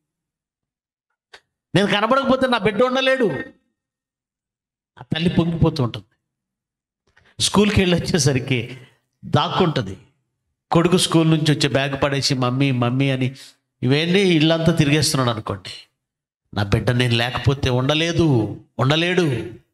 నేను కనబడకపోతే నా బిడ్డ ఉండలేడు ఆ తల్లి పొంగిపోతూ ఉంటుంది స్కూల్కి వెళ్ళి వచ్చేసరికి దాక్కుంటుంది కొడుకు స్కూల్ నుంచి వచ్చే బ్యాగ్ పడేసి మమ్మీ మమ్మీ అని ఇవేంటి ఇల్లంతా తిరిగేస్తున్నాడు అనుకోండి నా బిడ్డ నేను లేకపోతే ఉండలేదు ఉండలేడు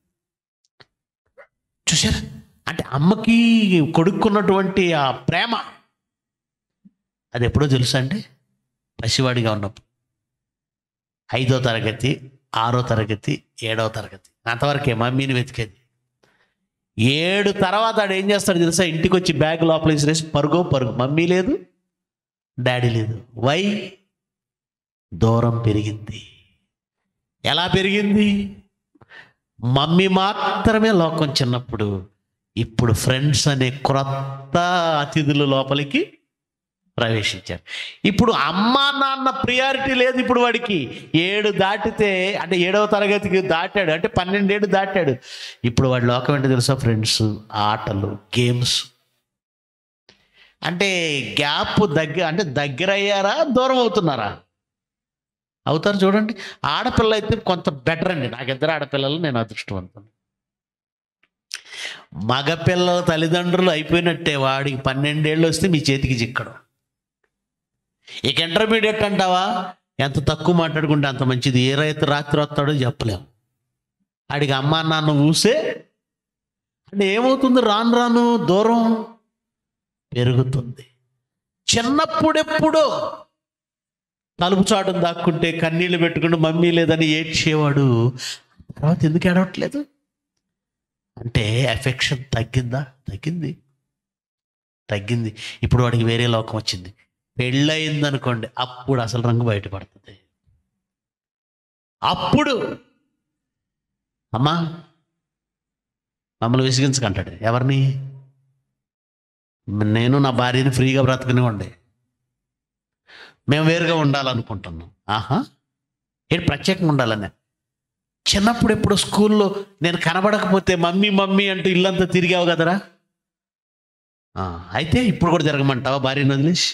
చూసారా అంటే అమ్మకి కొడుకున్నటువంటి ఆ ప్రేమ అది ఎప్పుడో తెలుసా అండి పసివాడిగా ఉన్నప్పుడు ఐదో తరగతి ఆరో తరగతి ఏడవ తరగతి అంతవరకే మమ్మీని వెతికేది ఏడు తర్వాత ఆడు ఏం చేస్తాడు తెలుసా ఇంటికి వచ్చి బ్యాగ్ లోపల విసిరేసి పరుగో పరుగు మమ్మీ లేదు డాడీ లేదు వై దూరం పెరిగింది ఎలా పెరిగింది మమ్మీ మాత్రమే లోకం చిన్నప్పుడు ఇప్పుడు ఫ్రెండ్స్ అనే క్రొత్త అతిథులు లోపలికి ప్రవేశించారు ఇప్పుడు అమ్మా నాన్న ప్రియారిటీ లేదు ఇప్పుడు వాడికి ఏడు దాటితే అంటే ఏడవ తరగతికి దాటాడు అంటే పన్నెండేళ్ళు దాటాడు ఇప్పుడు వాడి లోకం ఏంటో తెలుసా ఫ్రెండ్స్ ఆటలు గేమ్స్ అంటే గ్యాప్ దగ్గర అంటే దగ్గర అయ్యారా దూరం అవుతున్నారా అవుతారు చూడండి ఆడపిల్ల అయితే కొంత బెటర్ అండి నాకు ఇద్దరు ఆడపిల్లలు నేను అదృష్టవంతుని మగపిల్లల తల్లిదండ్రులు అయిపోయినట్టే వాడికి పన్నెండేళ్ళు వస్తే మీ చేతికి చిక్కడం ఇక ఇంటర్మీడియట్ అంటావా ఎంత తక్కువ మాట్లాడుకుంటే అంత మంచిది ఏ రైతు రాత్రి వస్తాడో చెప్పలేం ఆడికి అమ్మ నాన్న ఊసే అంటే ఏమవుతుంది రాను రాను దూరం పెరుగుతుంది చిన్నప్పుడెప్పుడో తలుపు చాటును దాక్కుంటే కన్నీళ్లు పెట్టుకుంటూ మమ్మీ లేదని ఏడ్చేవాడు తర్వాత ఎందుకు ఏడవట్లేదు అంటే ఎఫెక్షన్ తగ్గిందా తగ్గింది తగ్గింది ఇప్పుడు వాడికి వేరే లోకం వచ్చింది పెళ్ళయింది అనుకోండి అప్పుడు అసలు రంగు బయటపడుతుంది అప్పుడు అమ్మా మమ్మల్ని విసిగించకంటాడు ఎవరిని నేను నా భార్యని ఫ్రీగా బ్రతకనివ్వండి మేము వేరుగా ఉండాలనుకుంటున్నాం ఆహా ఏంటి ప్రత్యేకంగా ఉండాలని చిన్నప్పుడు ఎప్పుడు స్కూల్లో నేను కనబడకపోతే మమ్మీ మమ్మీ అంటూ ఇల్లంతా తిరిగావు కదరా ఆ, అయితే ఇప్పుడు కూడా జరగమంటావా భార్యను వదిలేసి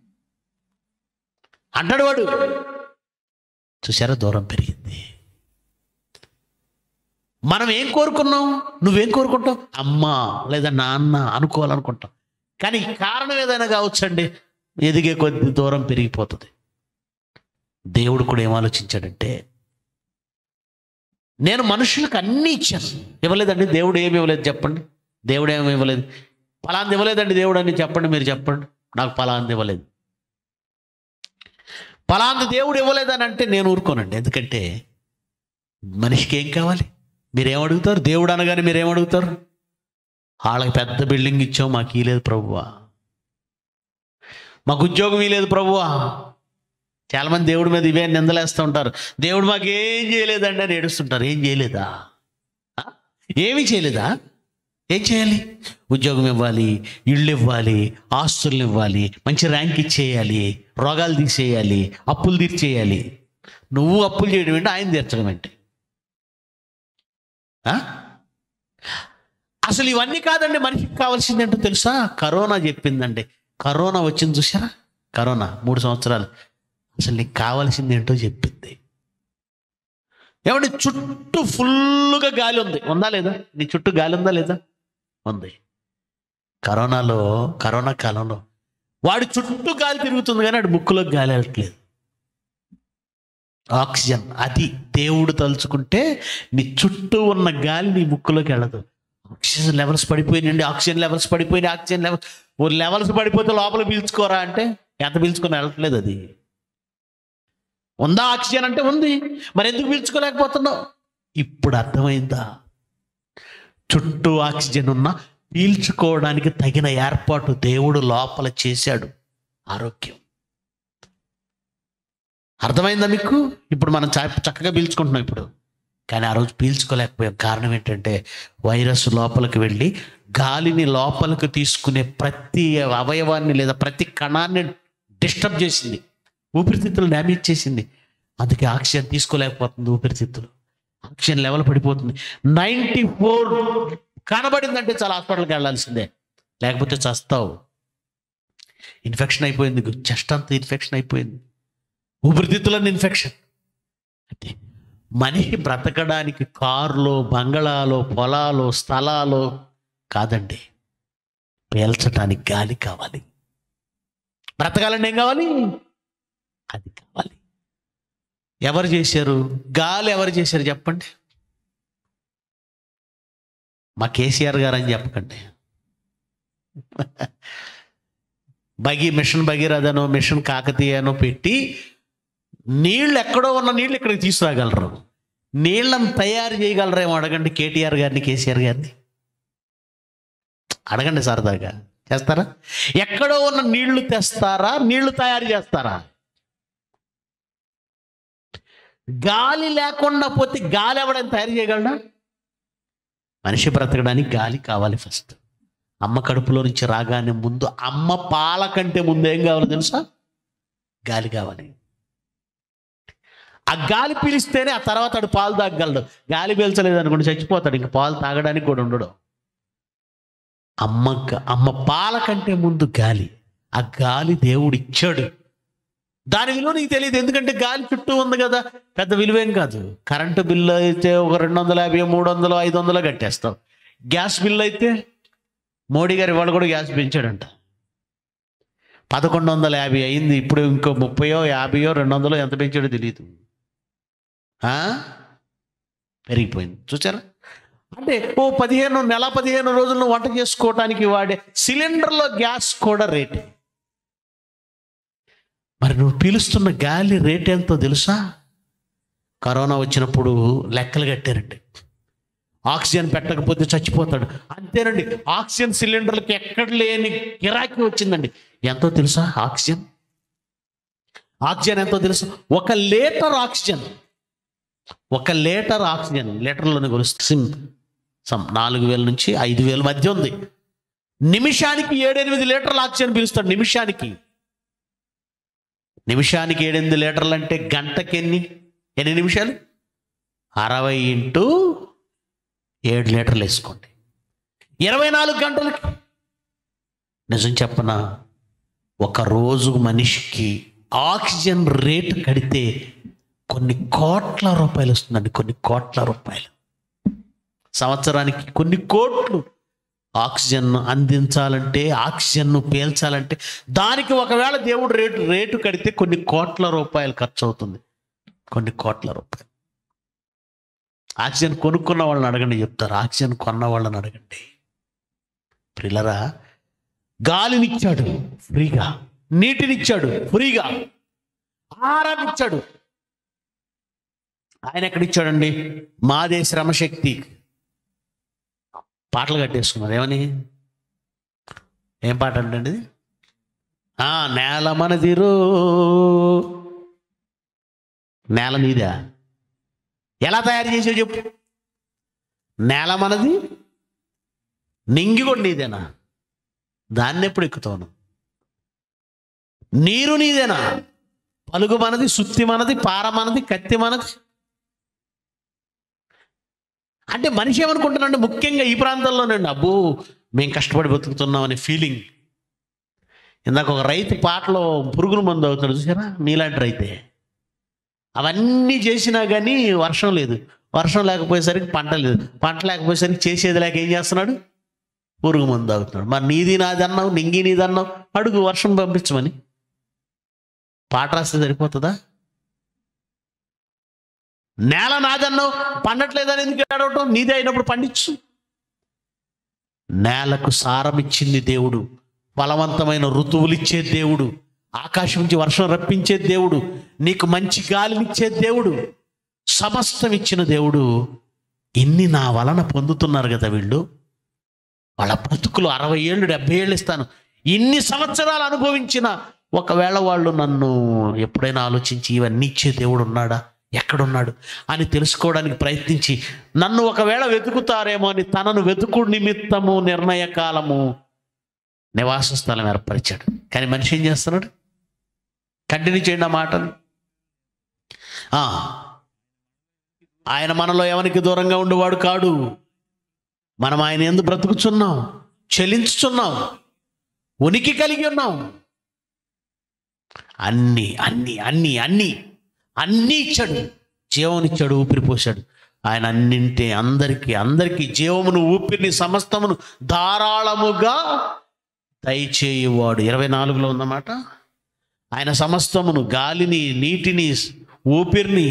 అంటాడు వాడు చూసారా దూరం పెరిగింది మనం ఏం కోరుకున్నాం నువ్వేం కోరుకుంటావు అమ్మ లేదా నాన్న అనుకోవాలనుకుంటాం కానీ కారణం ఏదైనా కావచ్చండి ఎదిగే కొద్ది దూరం పెరిగిపోతుంది దేవుడు కూడా ఏం ఆలోచించాడంటే నేను మనుషులకు అన్నీ ఇచ్చాను ఇవ్వలేదండి దేవుడు ఏమి ఇవ్వలేదు చెప్పండి దేవుడు ఏమి ఇవ్వలేదు ఫలాంది ఇవ్వలేదండి దేవుడు అని చెప్పండి మీరు చెప్పండి నాకు ఫలాంది ఇవ్వలేదు ఫలాంది దేవుడు ఇవ్వలేదని అంటే నేను ఊరుకోనండి ఎందుకంటే మనిషికి ఏం కావాలి మీరేం అడుగుతారు దేవుడు అనగానే మీరేం అడుగుతారు వాళ్ళకి పెద్ద బిల్డింగ్ ఇచ్చాం మాకు ఇలేదు ప్రభువా మాకు ఉద్యోగం ఇలేదు ప్రభువా చాలామంది దేవుడి మీద ఇవే నిందలేస్తూ ఉంటారు దేవుడు మాకు ఏం చేయలేదండి అని ఏడుస్తుంటారు ఏం చేయలేదా ఆ? ఏమీ చేయలేదా ఏం చేయాలి ఉద్యోగం ఇవ్వాలి ఇళ్ళు ఇవ్వాలి ఆస్తులు ఇవ్వాలి మంచి ర్యాంక్ ఇచ్చేయాలి రోగాలు తీసేయాలి అప్పులు తీర్చేయాలి నువ్వు అప్పులు చేయడం ఏంటి ఆయన తీర్చడం ఏంటి ఆ? అసలు ఇవన్నీ కాదండి మనిషికి కావాల్సింది ఏంటో తెలుసా కరోనా చెప్పిందండి కరోనా వచ్చింది చూసారా కరోనా మూడు సంవత్సరాలు అసలు నీకు కావాల్సింది ఏంటో చెప్పింది ఏమంటే చుట్టూ ఫుల్గా గాలి ఉంది ఉందా లేదా నీ చుట్టూ గాలి ఉందా లేదా ఉంది కరోనాలో కరోనా కాలంలో వాడి చుట్టూ గాలి తిరుగుతుంది కానీ వాడి ముక్కులోకి గాలి వెళ్ళట్లేదు ఆక్సిజన్ అది దేవుడు తలుచుకుంటే నీ చుట్టూ ఉన్న గాలి నీ ముక్కులోకి వెళ్ళదు ఆక్సిజన్ లెవెల్స్ పడిపోయినండి ఆక్సిజన్ లెవెల్స్ పడిపోయినాయి ఆక్సిజన్ లెవెల్స్ ఓ లెవెల్స్ పడిపోతే లోపల పీల్చుకోరా అంటే ఎంత పీల్చుకొని వెళ్ళట్లేదు అది ఉందా ఆక్సిజన్ అంటే ఉంది మరి ఎందుకు పీల్చుకోలేకపోతున్నావు ఇప్పుడు అర్థమైందా చుట్టూ ఆక్సిజన్ ఉన్న పీల్చుకోవడానికి తగిన ఏర్పాటు దేవుడు లోపల చేశాడు ఆరోగ్యం అర్థమైందా మీకు ఇప్పుడు మనం చ- చక్కగా పీల్చుకుంటున్నాం ఇప్పుడు కానీ ఆ రోజు పీల్చుకోలేకపోయాం కారణం ఏంటంటే వైరస్ లోపలికి వెళ్ళి గాలిని లోపలికి తీసుకునే ప్రతి అవయవాన్ని లేదా ప్రతి కణాన్ని డిస్టర్బ్ చేసింది ఊపిరితిత్తులు డ్యామేజ్ చేసింది అందుకే ఆక్సిజన్ తీసుకోలేకపోతుంది ఊపిరితిత్తులు ఆక్సిజన్ లెవెల్ పడిపోతుంది నైంటీ ఫోర్ కనబడిందంటే చాలా హాస్పిటల్కి వెళ్ళాల్సిందే లేకపోతే చస్తావు ఇన్ఫెక్షన్ అయిపోయింది చెస్ట్ అంతా ఇన్ఫెక్షన్ అయిపోయింది ఊపిరితిత్తులన్నీ ఇన్ఫెక్షన్ అంటే మనిషి బ్రతకడానికి కారులో బంగళాలో పొలాలో స్థలాలో కాదండి పీల్చడానికి గాలి కావాలి బ్రతకాలండి ఏం కావాలి అది కావాలి ఎవరు చేశారు గాలి ఎవరు చేశారు చెప్పండి మా కేసీఆర్ గారు అని చెప్పకండి బగి మిషన్ భగీరథనో మిషన్ కాకతీయనో పెట్టి నీళ్ళు ఎక్కడో ఉన్న నీళ్ళు ఇక్కడికి తీసుకురాగలరు నీళ్ళని తయారు చేయగలరేమో అడగండి కేటీఆర్ గారిని కేసీఆర్ గారిని అడగండి సరదాగా చేస్తారా ఎక్కడో ఉన్న నీళ్లు తెస్తారా నీళ్లు తయారు చేస్తారా గాలి లేకుండా పోతే గాలి ఎవడైనా తయారు చేయగలడా మనిషి బ్రతకడానికి గాలి కావాలి ఫస్ట్ అమ్మ కడుపులో నుంచి రాగానే ముందు అమ్మ పాల కంటే ముందు ఏం కావాలో తెలుసా గాలి కావాలి ఆ గాలి పీలిస్తేనే ఆ తర్వాత ఆడు పాలు తాగగలడు గాలి పీల్చలేదు అనుకోండి చచ్చిపోతాడు ఇంక పాలు తాగడానికి కూడా ఉండడు అమ్మ గ- అమ్మ పాల కంటే ముందు గాలి ఆ గాలి దేవుడు ఇచ్చాడు దాని విలువ నీకు తెలియదు ఎందుకంటే గాలి చుట్టూ ఉంది కదా పెద్ద విలువేం కాదు కరెంటు బిల్లు అయితే ఒక రెండు వందల యాభై మూడు వందలు ఐదు వందలు కట్టేస్తాం గ్యాస్ బిల్లు అయితే మోడీ గారు ఇవాళ కూడా గ్యాస్ పెంచాడంట పదకొండు వందల యాభై అయింది ఇప్పుడు ఇంకో ముప్పయో యాభైయో రెండు వందలో ఎంత పెంచాడో తెలియదు ఆ? పెరిగిపోయింది చూసారా అంటే ఓ పదిహేను నెల పదిహేను రోజుల్లో వంట చేసుకోవటానికి వాడే సిలిండర్లో గ్యాస్ కూడా రేటు మరి నువ్వు పీలుస్తున్న గాలి రేట్ ఎంతో తెలుసా కరోనా వచ్చినప్పుడు లెక్కలు కట్టారండి ఆక్సిజన్ పెట్టకపోతే చచ్చిపోతాడు అంతేనండి ఆక్సిజన్ సిలిండర్లకి ఎక్కడ లేని గిరాకీ వచ్చిందండి ఎంతో తెలుసా ఆక్సిజన్ ఆక్సిజన్ ఎంతో తెలుసా ఒక లీటర్ ఆక్సిజన్ ఒక లీటర్ ఆక్సిజన్ లీటర్లోనే కొలుస్తుంది సమ్ నాలుగు వేల నుంచి ఐదు వేల మధ్య ఉంది నిమిషానికి ఏడెనిమిది లీటర్ల ఆక్సిజన్ పిలుస్తాడు నిమిషానికి నిమిషానికి ఏడెనిమిది లీటర్లు అంటే గంటకి ఎన్ని ఎన్ని నిమిషాలు అరవై ఇంటూ ఏడు లీటర్లు వేసుకోండి ఇరవై నాలుగు గంటలకి నిజం చెప్పనా ఒక రోజు మనిషికి ఆక్సిజన్ రేటు కడితే కొన్ని కోట్ల రూపాయలు వస్తుందండి కొన్ని కోట్ల రూపాయలు సంవత్సరానికి కొన్ని కోట్లు ఆక్సిజన్ అందించాలంటే ఆక్సిజన్ను పీల్చాలంటే దానికి ఒకవేళ దేవుడు రేటు రేటు కడితే కొన్ని కోట్ల రూపాయలు ఖర్చు అవుతుంది కొన్ని కోట్ల రూపాయలు ఆక్సిజన్ కొనుక్కున్న వాళ్ళని అడగండి చెప్తారు ఆక్సిజన్ కొన్న వాళ్ళని అడగండి ప్రిలరా గాలినిచ్చాడు ఫ్రీగా నీటినిచ్చాడు ఫ్రీగా ఆహారాన్ని ఇచ్చాడు ఆయన ఎక్కడిచ్చాడండి మాదే శ్రమశక్తి పాటలు కట్టేసుకున్నారు ఏమని ఏం పాట అంటే ఇది ఆ, నేల మనదిరో నేల నీదా ఎలా తయారు చేసావు చెప్పు నేల మనది నింగి కూడా నీదేనా దాన్ని ఎప్పుడు ఎక్కుతాను నీరు నీదేనా పలుగు మనది సుత్తి మనది పార మనది కత్తి మనది అంటే మనిషి ఏమనుకుంటున్నాడు ముఖ్యంగా ఈ ప్రాంతంలోనండి అబ్బో మేము కష్టపడి బతుకుతున్నాం అనే ఫీలింగ్ ఇందాక ఒక రైతు పాటలో పురుగుల మందు అవుతాడు చూసారా నీలాంటి రైతే అవన్నీ చేసినా కానీ వర్షం లేదు వర్షం లేకపోయేసరికి పంట లేదు పంట లేకపోయేసరికి చేసేది లేక ఏం చేస్తున్నాడు పురుగు మందు తాగుతున్నాడు మరి నీది నాది అన్నావు నింగి నీది అన్నావు అడుగు వర్షం పంపించమని పాట రాస్తే సరిపోతుందా నేల నాదన్నావు పండట్లేదని ఎందుకు ఏడవటం నీదే అయినప్పుడు పండించు నేలకు సారం ఇచ్చింది దేవుడు ఫలవంతమైన ఋతువులు ఇచ్చే దేవుడు ఆకాశం నుంచి వర్షం రప్పించే దేవుడు నీకు మంచి గాలినిచ్చే దేవుడు సమస్తం ఇచ్చిన దేవుడు ఇన్ని నా వలన పొందుతున్నారు కదా వీళ్ళు వాళ్ళ బ్రతుకులు అరవై ఏళ్ళు డెబ్బై ఏళ్ళు ఇస్తాను ఇన్ని సంవత్సరాలు అనుభవించిన ఒకవేళ వాళ్ళు నన్ను ఎప్పుడైనా ఆలోచించి ఇవన్నీ ఇచ్చే దేవుడు ఉన్నాడా ఎక్కడున్నాడు అని తెలుసుకోవడానికి ప్రయత్నించి నన్ను ఒకవేళ వెతుకుతారేమో అని తనను వెతుకు నిమిత్తము నిర్ణయ కాలము నివాస స్థలం ఏర్పరిచాడు కానీ మనిషి ఏం చేస్తున్నాడు కంటిన్యూ చేయండి ఆ మాటను ఆ, ఆయన మనలో ఎవరికి దూరంగా ఉండేవాడు కాడు మనం ఆయన ఎందు బ్రతుకుచున్నాం చెలించుచున్నాం ఉనికి కలిగి ఉన్నాం అన్ని అన్ని అన్ని అన్ని అన్నీ ఇచ్చాడు జీవమునిచ్చాడు ఊపిరి పోశాడు ఆయన అన్నింటి అందరికీ అందరికీ జీవమును ఊపిరిని సమస్తమును ధారాళముగా దయచేయువాడు ఇరవై నాలుగులో ఉందన్నమాట ఆయన సమస్తమును గాలిని నీటిని ఊపిరిని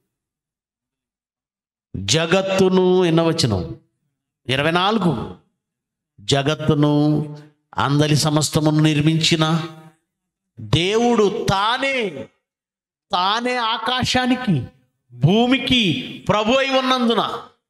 జగత్తును ఎన్నవచనం ఇరవై నాలుగు జగత్తును అందలి సమస్తమును నిర్మించిన దేవుడు తానే తానే ఆకాశానికి భూమికి ప్రభు అయి ఉన్నందున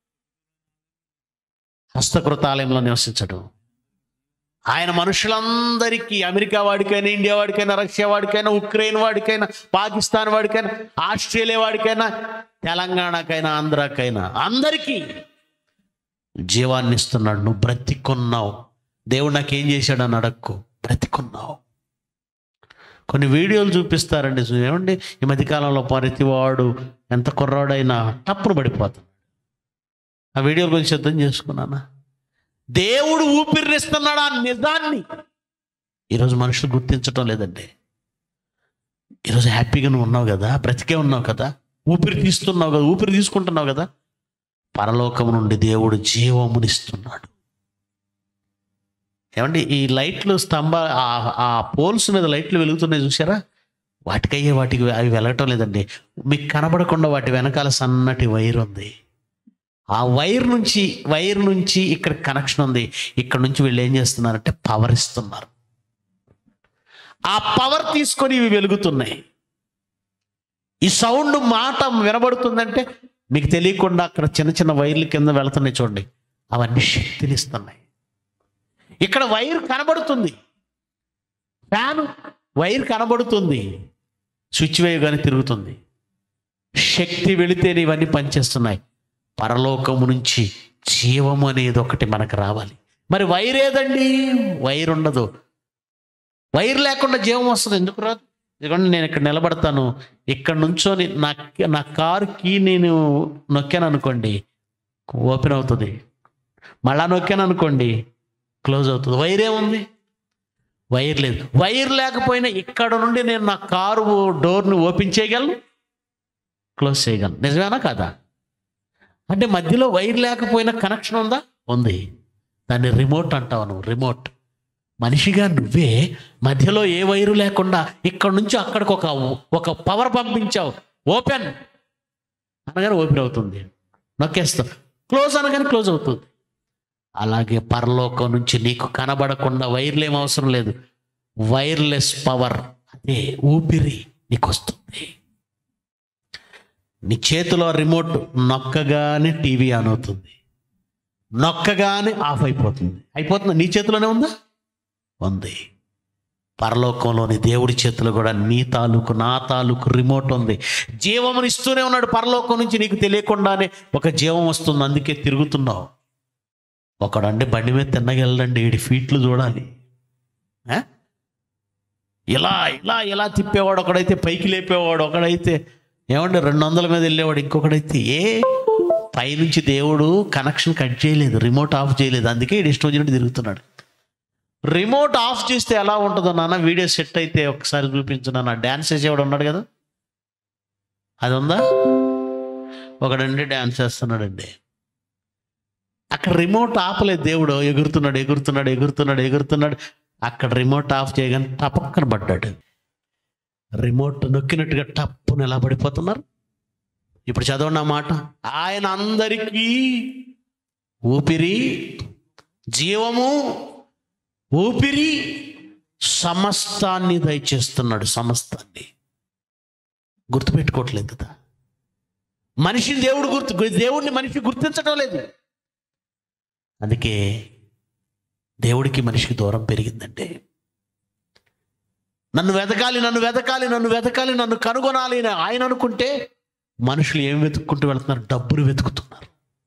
హస్తకృతాలయంలో నివసించడు ఆయన మనుషులందరికీ అమెరికా వాడికైనా ఇండియా వాడికైనా రష్యా వాడికైనా ఉక్రెయిన్ వాడికైనా పాకిస్తాన్ వాడికైనా ఆస్ట్రేలియా వాడికైనా తెలంగాణకైనా ఆంధ్రాకైనా అందరికీ జీవాన్ని ఇస్తున్నాడు నువ్వు బ్రతికున్నావు దేవుడు నాకేం చేశాడు అని అడక్కు బ్రతికున్నావు కొన్ని వీడియోలు చూపిస్తారండి ఏమండి ఈ మధ్యకాలంలో ప్రతివాడు ఎంత కుర్రాడైనా తప్పును పడిపోతుంది ఆ వీడియోల గురించి సిద్ధం చేసుకున్నానా దేవుడు ఊపిరినిస్తున్నాడు ఆ నిజాన్ని ఈరోజు మనుషులు గుర్తించటం లేదండి ఈరోజు హ్యాపీగా నువ్వు ఉన్నావు కదా బ్రతికే ఉన్నావు కదా ఊపిరి తీస్తున్నావు కదా ఊపిరి తీసుకుంటున్నావు కదా పరలోకం నుండి దేవుడు జీవమునిస్తున్నాడు ఏమండి ఈ లైట్లు స్తంభ ఆ- ఆ పోల్స్ మీద లైట్లు వెలుగుతున్నాయి చూసారా వాటికయ్యే వాటికి అవి వెలగటం లేదండి మీకు కనబడకుండా వాటి వెనకాల సన్నటి వైర్ ఉంది ఆ వైర్ నుంచి వైర్ నుంచి ఇక్కడ కనెక్షన్ ఉంది ఇక్కడ నుంచి వీళ్ళు ఏం చేస్తున్నారంటే పవర్ ఇస్తున్నారు ఆ పవర్ తీసుకొని ఇవి వెలుగుతున్నాయి ఈ సౌండ్ మాట వినబడుతుందంటే మీకు తెలియకుండా అక్కడ చిన్న చిన్న వైర్ల కింద వెళుతున్నాయి చూడండి అవన్నీ శక్తిని ఇస్తున్నాయి ఇక్కడ వైర్ కనబడుతుంది ఫ్యాన్ వైర్ కనబడుతుంది స్విచ్ వేవ్ కానీ తిరుగుతుంది శక్తి వెళితేనే ఇవన్నీ పనిచేస్తున్నాయి పరలోకము నుంచి జీవము అనేది ఒకటి మనకు రావాలి మరి వైర్ ఏదండి వైర్ ఉండదు వైర్ లేకుండా జీవం వస్తుంది ఎందుకు రాదు ఇదిగోండి నేను ఇక్కడ నిలబడతాను ఇక్కడ నుంచొని నా నా కారుకి నేను నొక్కాను అనుకోండి ఓపెన్ అవుతుంది మళ్ళా నొక్కాను అనుకోండి క్లోజ్ అవుతుంది వైర్ ఏముంది వైర్ లేదు వైర్ లేకపోయినా ఇక్కడ నుండి నేను నా కారు డోర్ని ఓపెన్ చేయగలను క్లోజ్ చేయగలను నిజమేనా కాదా అంటే మధ్యలో వైర్ లేకపోయినా కనెక్షన్ ఉందా ఉంది దాన్ని రిమోట్ అంటావు నువ్వు రిమోట్ మనిషిగా నువ్వే మధ్యలో ఏ వైరు లేకుండా ఇక్కడ నుంచి అక్కడికి ఒక ఒక పవర్ పంపించావు ఓపెన్ అనగానే ఓపెన్ అవుతుంది నొక్కేస్తావు క్లోజ్ అనగానే క్లోజ్ అవుతుంది అలాగే పరలోకం నుంచి నీకు కనబడకుండా వైర్లు ఏం అవసరం లేదు వైర్లెస్ పవర్ అదే ఊపిరి నీకు వస్తుంది నీ చేతిలో రిమోట్ నొక్కగానే టీవీ ఆన్ అవుతుంది నొక్కగానే ఆఫ్ అయిపోతుంది అయిపోతుంది నీ చేతిలోనే ఉందా ఉంది పరలోకంలోని దేవుడి చేతిలో కూడా నీ తాలూకు నా తాలూకు రిమోట్ ఉంది జీవమును ఇస్తూనే ఉన్నాడు పరలోకం నుంచి నీకు తెలియకుండానే ఒక జీవం వస్తుంది అందుకే తిరుగుతున్నావు ఒకడండి బండి మీద తిన్నగెళ్ళండి ఏడు ఫీట్లు చూడాలి ఆ? ఇలా ఇలా ఇలా తిప్పేవాడు ఒకడైతే పైకి లేపేవాడు ఒకడైతే ఏమంటే రెండు వందల మీద వెళ్ళేవాడు ఇంకొకడైతే ఏ పైనుంచి దేవుడు కనెక్షన్ కట్ చేయలేదు రిమోట్ ఆఫ్ చేయలేదు అందుకే ఈడు ఇష్టం వచ్చినట్టు తిరుగుతున్నాడు రిమోట్ ఆఫ్ చేస్తే ఎలా ఉంటుందో నాన్న వీడియో సెట్ అయితే ఒకసారి చూపించు నాన్న డ్యాన్స్ చేసేవాడు ఉన్నాడు కదా అది ఉందా ఒకడండి డ్యాన్స్ చేస్తున్నాడండి అక్కడ రిమోట్ ఆపలేదు దేవుడు ఎగురుతున్నాడు ఎగురుతున్నాడు ఎగురుతున్నాడు ఎగురుతున్నాడు అక్కడ రిమోట్ ఆఫ్ చేయగానే టపక్కన పడ్డాడు రిమోట్ నొక్కినట్టుగా టప్పున ఎలా పడిపోతున్నారు ఇప్పుడు చదవండి ఆ మాట ఆయన అందరికీ ఊపిరి జీవము ఊపిరి సమస్తాన్ని దయచేస్తున్నాడు సమస్తాన్ని గుర్తుపెట్టుకోవట్లేదు కదా మనిషిని దేవుడు గుర్తు దేవుడిని మనిషి గుర్తించడం లేదు అందుకే దేవుడికి మనిషికి దూరం పెరిగిందంటే నన్ను వెతకాలి నన్ను వెతకాలి నన్ను వెతకాలి నన్ను కనుగొనాలి అని ఆయన అనుకుంటే మనుషులు ఏం వెతుక్కుంటూ వెళ్తున్నారు డబ్బులు వెతుకుతున్నారు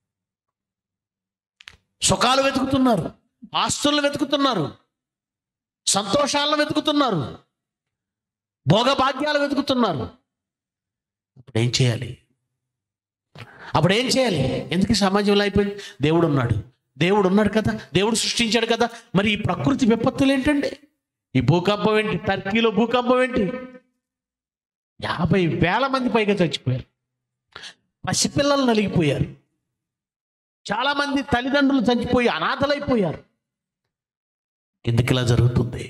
సుఖాలు వెతుకుతున్నారు ఆస్తులను వెతుకుతున్నారు సంతోషాలను వెతుకుతున్నారు భోగభాగ్యాలు వెతుకుతున్నారు అప్పుడు ఏం చేయాలి అప్పుడు ఏం చేయాలి ఎందుకు ఈ సమాజంలో అయిపోయింది దేవుడు ఉన్నాడు దేవుడు ఉన్నాడు కదా దేవుడు సృష్టించాడు కదా మరి ఈ ప్రకృతి విపత్తులు ఏంటండి ఈ భూకంపం ఏంటి టర్కీలో భూకంపం ఏంటి యాభై వేల మంది పైగా చచ్చిపోయారు పసిపిల్లలు నలిగిపోయారు చాలా మంది తల్లిదండ్రులు చచ్చిపోయి అనాథలైపోయారు ఎందుకు ఇలా జరుగుతుంది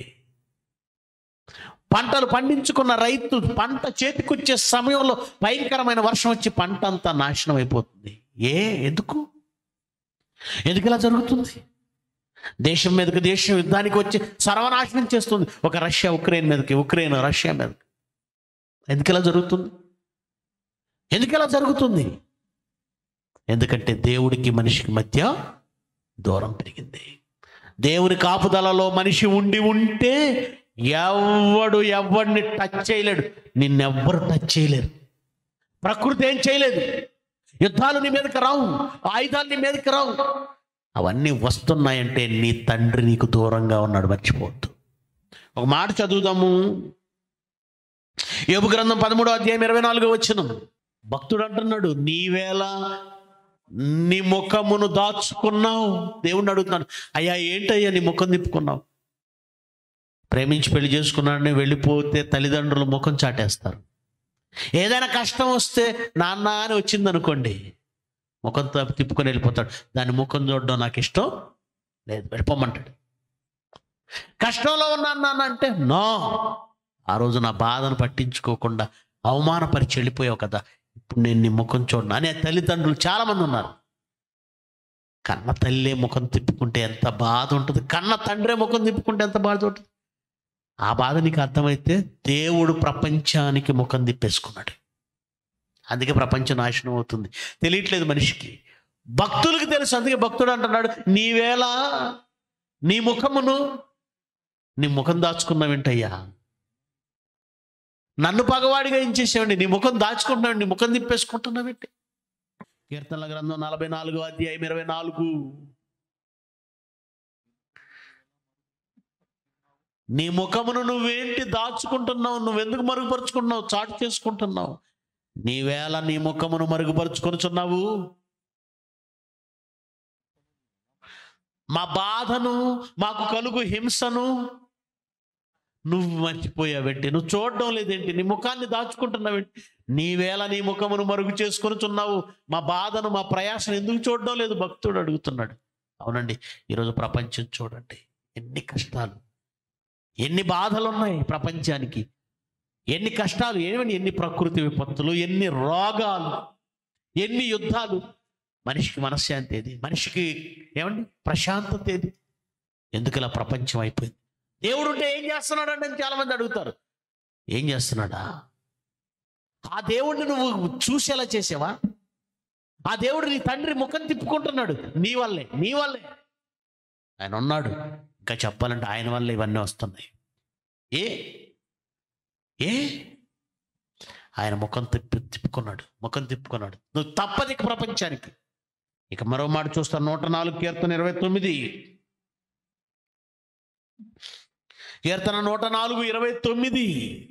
పంటలు పండించుకున్న రైతు పంట చేతికొచ్చే సమయంలో భయంకరమైన వర్షం వచ్చి పంట అంతా నాశనం అయిపోతుంది ఏ ఎందుకు ఎందుకు ఇలా జరుగుతుంది దేశం మీదకి దేశం యుద్ధానికి వచ్చి సర్వనాశనం చేస్తుంది ఒక రష్యా ఉక్రెయిన్ మీదకి ఉక్రెయిన్ రష్యా మీదకి ఎందుకు ఇలా జరుగుతుంది ఎందుకు ఇలా జరుగుతుంది ఎందుకంటే దేవుడికి మనిషికి మధ్య దూరం పెరిగింది దేవుని కాపుదలలో మనిషి ఉండి ఉంటే ఎవడు ఎవడిని టచ్ చేయలేడు నిన్నెవ్వరు టచ్ చేయలేరు ప్రకృతి ఏం చేయలేదు యుద్ధాలు నీ మీదకి రావు ఆయుధాలు నీ మీదకి రావు అవన్నీ వస్తున్నాయంటే నీ తండ్రి నీకు దూరంగా ఉన్నాడు మర్చిపోవద్దు ఒక మాట చదువుదాము యోబు గ్రంథం పదమూడో అధ్యాయం ఇరవై నాలుగో వచ్చిన భక్తుడు అంటున్నాడు నీవేళ నీ ముఖమును దాచుకున్నావు దేవుణ్ణి అడుగుతున్నాడు అయ్యా ఏంటయ్యా నీ ముఖం తిప్పుకున్నావు ప్రేమించి పెళ్లి చేసుకున్నాడని వెళ్ళిపోతే తల్లిదండ్రులు ముఖం చాటేస్తారు ఏదైనా కష్టం వస్తే నాన్న అని వచ్చింది అనుకోండి ముఖం త- తిప్పుకొని వెళ్ళిపోతాడు దాని ముఖం చూడడం నాకు ఇష్టం లేదు వెళ్ళిపోమంటాడు కష్టంలో ఉన్నాను నాన్న అంటే నో ఆ రోజు నా బాధను పట్టించుకోకుండా అవమానపరిచి వెళ్ళిపోయావు కదా ఇప్పుడు నేను నీ ముఖం చూడను అనే తల్లిదండ్రులు చాలామంది ఉన్నారు కన్న తల్లే ముఖం తిప్పుకుంటే ఎంత బాధ ఉంటుంది కన్న తండ్రే ముఖం తిప్పుకుంటే ఎంత బాధ ఉంటుంది ఆ బాధ నీకు అర్థమైతే దేవుడు ప్రపంచానికి ముఖం తిప్పేసుకున్నాడు అందుకే ప్రపంచం నాశనం అవుతుంది తెలియట్లేదు మనిషికి భక్తులకు తెలుసు అందుకే భక్తుడు అంటున్నాడు నీవేళ నీ ముఖమును నీ ముఖం దాచుకున్నావేంటయ్యా నన్ను పగవాడిగా ఏం చేసావండి నీ ముఖం దాచుకుంటున్నావు నీ ముఖం తిప్పేసుకుంటున్నావేంటి కీర్తనల గ్రంథం నలభై నాలుగు అధ్యాయం ఇరవై నాలుగు నీ ముఖమును నువ్వేంటి దాచుకుంటున్నావు నువ్వెందుకు మరుగుపరుచుకుంటున్నావు చాటు చేసుకుంటున్నావు నీవేళ నీ ముఖమును మరుగుపరుచుకొనుచున్నావు మా బాధను మాకు కలుగు హింసను నువ్వు మర్చిపోయావేంటి నువ్వు చూడడం లేదేంటి నీ ముఖాన్ని దాచుకుంటున్నావేంటి నీవేళ నీ ముఖమును మరుగు చేసుకొనుచున్నావు మా బాధను మా ప్రయాసను ఎందుకు చూడడం లేదు భక్తుడు అడుగుతున్నాడు అవునండి ఈరోజు ప్రపంచం చూడండి ఎన్ని కష్టాలు ఎన్ని బాధలు ఉన్నాయి ప్రపంచానికి ఎన్ని కష్టాలు ఏమని ఎన్ని ప్రకృతి విపత్తులు ఎన్ని రోగాలు ఎన్ని యుద్ధాలు మనిషికి మనశ్శాంతి ఏది మనిషికి ఏమండి ప్రశాంతత ఏది ఎందుకు ఇలా ప్రపంచం అయిపోయింది దేవుడు ఉంటే ఏం చేస్తున్నాడు అంటే చాలా మంది అడుగుతారు ఏం చేస్తున్నాడా ఆ దేవుడిని నువ్వు చూసేలా చేసావా ఆ దేవుడు నీ తండ్రి ముఖం తిప్పుకుంటున్నాడు నీ వల్లే నీ వల్లే ఆయన ఉన్నాడు ఇంకా చెప్పాలంటే ఆయన వల్ల ఇవన్నీ వస్తున్నాయి ఏ ఏ ఆయన ముఖం తిప్పి తిప్పుకున్నాడు ముఖం తిప్పుకున్నాడు నువ్వు తప్పది ఇక ప్రపంచానికి ఇక మరో మాట చూస్తాను నూట నాలుగు కీర్తన ఇరవై తొమ్మిది కీర్తన నూట నాలుగు ఇరవై తొమ్మిది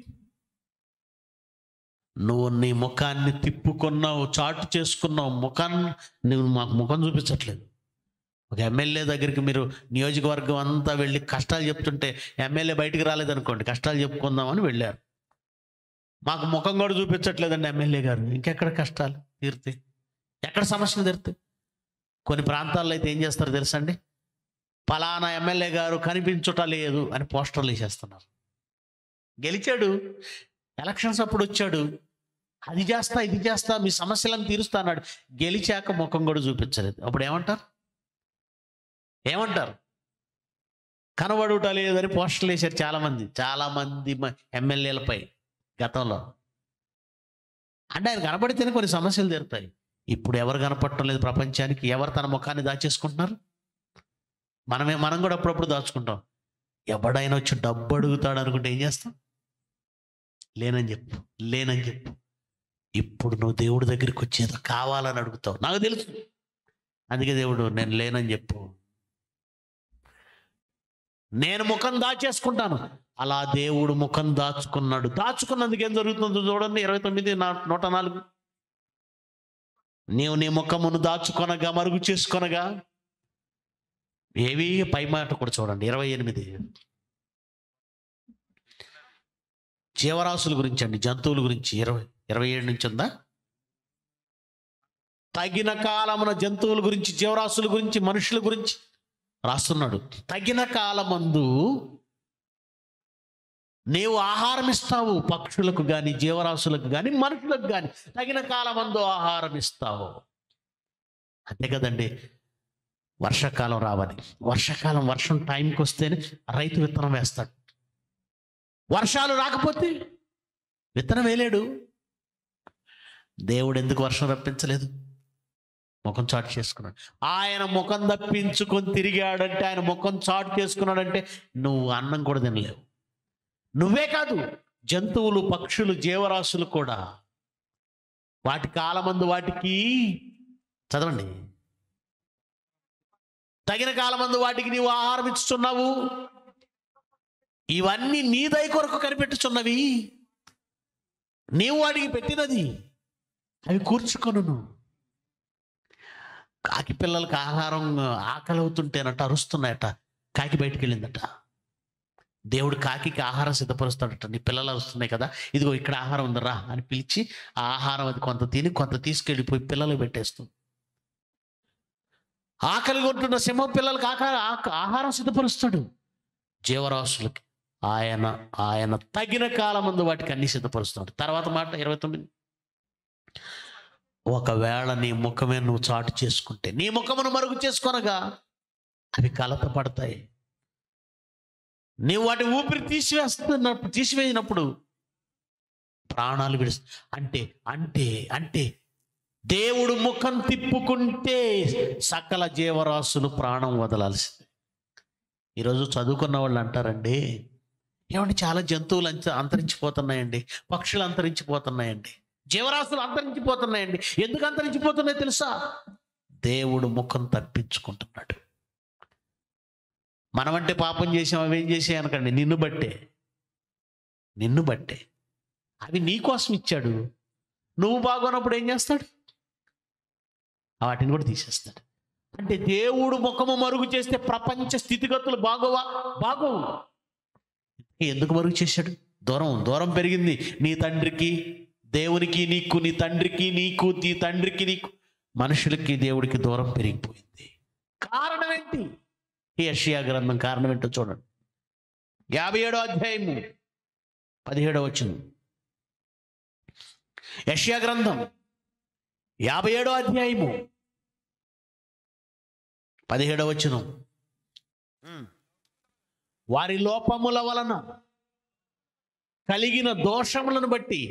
నువ్వు నీ ముఖాన్ని తిప్పుకున్నావు చాటు చేసుకున్నావు ముఖాన్ని నువ్వు మాకు ముఖం చూపించట్లేదు ఒక ఎమ్మెల్యే దగ్గరికి మీరు నియోజకవర్గం అంతా వెళ్ళి కష్టాలు చెప్తుంటే ఎమ్మెల్యే బయటికి రాలేదనుకోండి కష్టాలు చెప్పుకుందామని వెళ్ళారు మాకు ముఖం కూడా చూపించట్లేదండి ఎమ్మెల్యే గారు ఇంకెక్కడ కష్టాలు తీరుతాయి ఎక్కడ సమస్యలు తీరుతాయి కొన్ని ప్రాంతాల్లో అయితే ఏం చేస్తారో తెలుసా అండి ఫలానా ఎమ్మెల్యే గారు కనిపించుట లేదు అని పోస్టర్లు వేసేస్తున్నారు గెలిచాడు ఎలక్షన్స్ అప్పుడు వచ్చాడు అది చేస్తా ఇది చేస్తా మీ సమస్యలను తీరుస్తా అన్నాడు గెలిచాక ముఖం కూడా చూపించలేదు అప్పుడు ఏమంటారు ఏమంటారు కనబడుట లేదని పోస్టర్లు వేశారు చాలామంది చాలామంది మ- ఎమ్మెల్యేలపై గతంలో అంటే ఆయన కనబడితేనే కొన్ని సమస్యలు తీరుతాయి ఇప్పుడు ఎవరు కనపడటం లేదు ప్రపంచానికి ఎవరు తన ముఖాన్ని దాచేసుకుంటున్నారు మనమే మనం కూడా అప్పుడప్పుడు దాచుకుంటాం ఎవడైనా వచ్చి డబ్బు అడుగుతాడు అనుకుంటే ఏం చేస్తాం లేనని చెప్పు లేనని చెప్పు ఇప్పుడు నువ్వు దేవుడి దగ్గరికి వచ్చేది కావాలని అడుగుతావు నాకు తెలుసు అందుకే దేవుడు నేను లేనని చెప్పు నేను ముఖం దాచేసుకుంటాను అలా దేవుడు ముఖం దాచుకున్నాడు దాచుకున్నందుకు ఏం జరుగుతుందో చూడండి ఇరవై తొమ్మిది నా- నూట నాలుగు నీవు నీ ముఖమును దాచుకొనగా మరుగు చేసుకొనగా ఏవి పై మాట కూడా చూడండి ఇరవై ఎనిమిది జీవరాశుల గురించి అండి జంతువుల గురించి ఇరవై ఇరవై ఏడు నుంచి ఉందా తగిన కాలమున జంతువుల గురించి జీవరాశుల గురించి మనుషుల గురించి రాస్తున్నాడు తగిన కాలమందు నీవు ఆహారం ఇస్తావు పక్షులకు కానీ జీవరాశులకు కానీ మనుషులకు కానీ తగిన కాలమందు ఆహారం ఇస్తావు అంతే కదండి వర్షాకాలం రావాలి వర్షాకాలం వర్షం టైంకి వస్తేనే రైతు విత్తనం వేస్తాడు వర్షాలు రాకపోతే విత్తనం వేయలేడు దేవుడు ఎందుకు వర్షం రప్పించలేదు ముఖం చాటు చేసుకున్నాడు ఆయన ముఖం తప్పించుకొని తిరిగాడంటే ఆయన ముఖం చాటు చేసుకున్నాడంటే నువ్వు అన్నం కూడా తినలేవు నువ్వే కాదు జంతువులు పక్షులు జీవరాశులు కూడా వాటి కాలమందు వాటికి చదవండి తగిన కాలమందు వాటికి నీవు ఆహారం ఇచ్చుచున్నావు ఇవన్నీ నీ దయ కొరకు కనిపెట్టుచున్నవి నీవు వాటికి పెట్టినది అవి కూర్చుకొనును కాకి పిల్లలకి ఆహారం ఆకలి అవుతుంటేనట అరుస్తున్నాయట కాకి బయటికి వెళ్ళిందట దేవుడు కాకికి ఆహారం సిద్ధపరుస్తాడట నీ పిల్లలు అరుస్తున్నాయి కదా ఇదిగో ఇక్కడ ఆహారం ఉందరా అని పిలిచి ఆ ఆహారం అది కొంత తిని కొంత తీసుకెళ్ళిపోయి పిల్లలకు పెట్టేస్తుంది ఆకలి కొంటున్న సింహం పిల్లలకి ఆకార ఆక- ఆహారం సిద్ధపరుస్తాడు జీవరాశులకి ఆయన ఆయన తగిన కాలం ముందు వాటికి అన్ని సిద్ధపరుస్తాడు తర్వాత మాట ఇరవై తొమ్మిది ఒకవేళ నీ ముఖమే నువ్వు చాటు చేసుకుంటే నీ ముఖమును మరుగు చేసుకొనగా అవి కలత పడతాయి నీవు వాటి ఊపిరి తీసివేస్తున్నప్పుడు తీసివేసినప్పుడు ప్రాణాలు విడుస్త అంటే అంటే అంటే దేవుడు ముఖం తిప్పుకుంటే సకల జీవరాశులు ప్రాణం వదలాల్సింది ఈరోజు చదువుకున్న వాళ్ళు అంటారండి ఏమండి చాలా జంతువులు అంత- అంతరించిపోతున్నాయండి పక్షులు అంతరించిపోతున్నాయండి జీవరాశులు అంతరించిపోతున్నాయండి ఎందుకు అంతరించిపోతున్నాయి తెలుసా దేవుడు ముఖం తప్పించుకుంటున్నాడు మనమంటే పాపం చేసాం అవేం చేసాయి అనకండి నిన్ను బట్టే నిన్ను బట్టే అవి నీ కోసం ఇచ్చాడు నువ్వు బాగోనప్పుడు ఏం చేస్తాడు వాటిని కూడా తీసేస్తాడు అంటే దేవుడు ముఖము మరుగు చేస్తే ప్రపంచ స్థితిగతులు బాగోవా బాగోవు ఎందుకు మరుగు చేశాడు దూరం దూరం పెరిగింది నీ తండ్రికి దేవునికి నీకు నీ తండ్రికి నీకు నీ తండ్రికి నీకు మనుషులకి దేవుడికి దూరం పెరిగిపోయింది కారణం ఏంటి ఈ యెషయా గ్రంథం కారణం ఏంటో చూడండి యాభై ఏడో అధ్యాయము పదిహేడో వచ్చింది యెషయా గ్రంథం యాభై ఏడో అధ్యాయము పదిహేడో వచ్చును వారి లోపముల వలన కలిగిన దోషములను బట్టి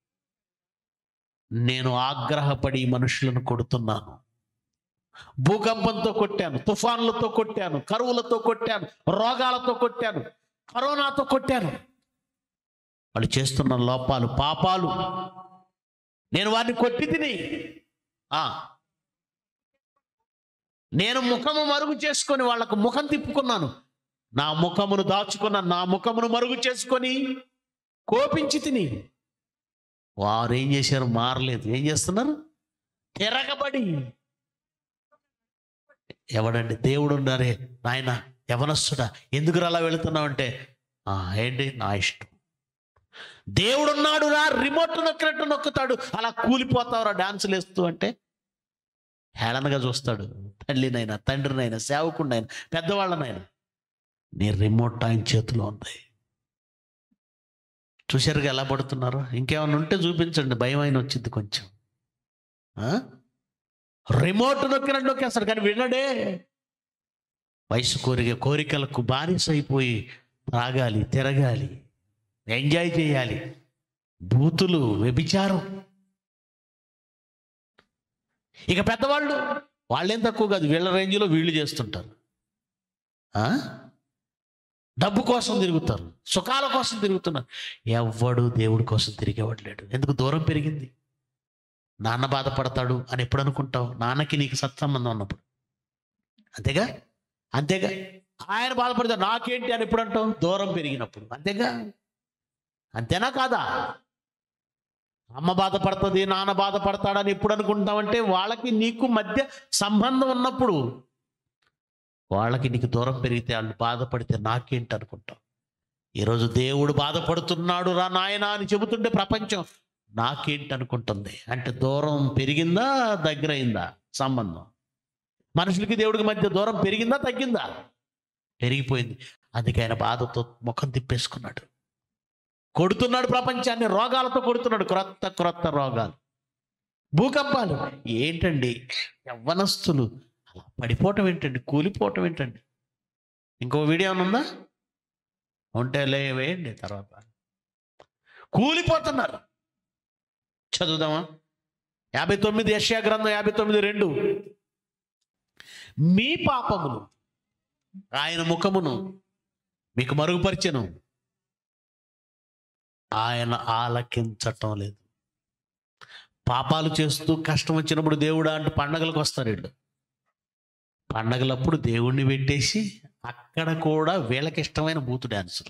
నేను ఆగ్రహపడి మనుషులను కొడుతున్నాను భూకంపంతో కొట్టాను తుఫాన్లతో కొట్టాను కరువులతో కొట్టాను రోగాలతో కొట్టాను కరోనాతో కొట్టాను వాళ్ళు చేస్తున్న లోపాలు పాపాలు నేను వారిని కొట్టి తిని ఆ, నేను ముఖము మరుగు చేసుకొని వాళ్ళకు ముఖం తిప్పుకున్నాను నా ముఖమును దాచుకున్న నా ముఖమును మరుగు చేసుకొని కోపించి తిని వారు ఏం చేశారు మారలేదు ఏం చేస్తున్నారు తిరగబడి ఎవడండి దేవుడు ఉన్నారే నాయన యవనస్తుడా ఎందుకు అలా వెళుతున్నావు అంటే "ఆ, ఏంటి నా ఇష్టం దేవుడున్నాడు రా రిమోట్ నొక్కినట్టు నొక్కుతాడు అలా కూలిపోతావురా డాన్సులు వేస్తూ అంటే హేళనగా చూస్తాడు తల్లినైనా తండ్రినైనా సేవకుడినైనా పెద్దవాళ్ళనైనా నీ రిమోట్ ఆయన చేతిలో ఉంది చూశారుగా ఎలా పడుతున్నారు ఇంకేమైనా ఉంటే చూపించండి భయం అయిన వచ్చింది కొంచెం ఆ? రిమోట్ నొక్కినట్టు నొక్కేస్తాడు కానీ వినడే వయసు కోరిక కోరికలకు బానిస అయిపోయి తాగాలి తిరగాలి ఎంజాయ్ చేయాలి బూతులు వ్యభిచారం ఇక పెద్దవాళ్ళు వాళ్ళేం తక్కువ కాదు వీళ్ళ రేంజ్లో వీళ్ళు చేస్తుంటారు ఆ? డబ్బు కోసం తిరుగుతారు సుఖాల కోసం తిరుగుతున్నారు ఎవ్వడు దేవుడి కోసం తిరిగేవాడు లేడు ఎందుకు దూరం పెరిగింది నాన్న బాధపడతాడు అని ఎప్పుడు అనుకుంటావు నాన్నకి నీకు సత్సంబంధం ఉన్నప్పుడు అంతేగా అంతేగా ఆయన బాధపడతాడు నాకేంటి అని ఎప్పుడు అంటావు దూరం పెరిగినప్పుడు అంతేగా అంతేనా కాదా అమ్మ బాధపడుతుంది నాన్న బాధపడతాడని ఎప్పుడు అనుకుంటావంటే వాళ్ళకి నీకు మధ్య సంబంధం ఉన్నప్పుడు వాళ్ళకి నీకు దూరం పెరిగితే వాళ్ళు బాధపడితే నాకేంటి అనుకుంటాం ఈరోజు దేవుడు బాధపడుతున్నాడు రా నాయనా అని చెబుతుంటే ప్రపంచం నాకేంటి అనుకుంటుంది అంటే దూరం పెరిగిందా దగ్గరైందా సంబంధం మనుషులకి దేవుడికి మధ్య దూరం పెరిగిందా తగ్గిందా పెరిగిపోయింది అందుకే ఆయన బాధతో ముఖం తిప్పేసుకున్నాడు కొడుతున్నాడు ప్రపంచాన్ని రోగాలతో కొడుతున్నాడు క్రొత్త క్రొత్త రోగాలు భూకంపాలు ఏంటండి యవ్వనస్తులు అలా పడిపోవటం ఏంటండి కూలిపోవటం ఏంటండి ఇంకో వీడియో ఏమైనా ఉందా ఉంటే లేవేయండి తర్వాత కూలిపోతున్నారు చదువుదామా యాభై తొమ్మిది యశ్యా గ్రంథం యాభై తొమ్మిది రెండు మీ పాపములు ఆయన ముఖమును మీకు మరుగుపరిచెను ఆయన ఆలకించటం లేదు పాపాలు చేస్తూ కష్టం వచ్చినప్పుడు దేవుడా అంటూ పండగలకు వస్తారు వీళ్ళు పండగలప్పుడు దేవుణ్ణి పెట్టేసి అక్కడ కూడా వీళ్ళకి ఇష్టమైన బూతు డ్యాన్సులు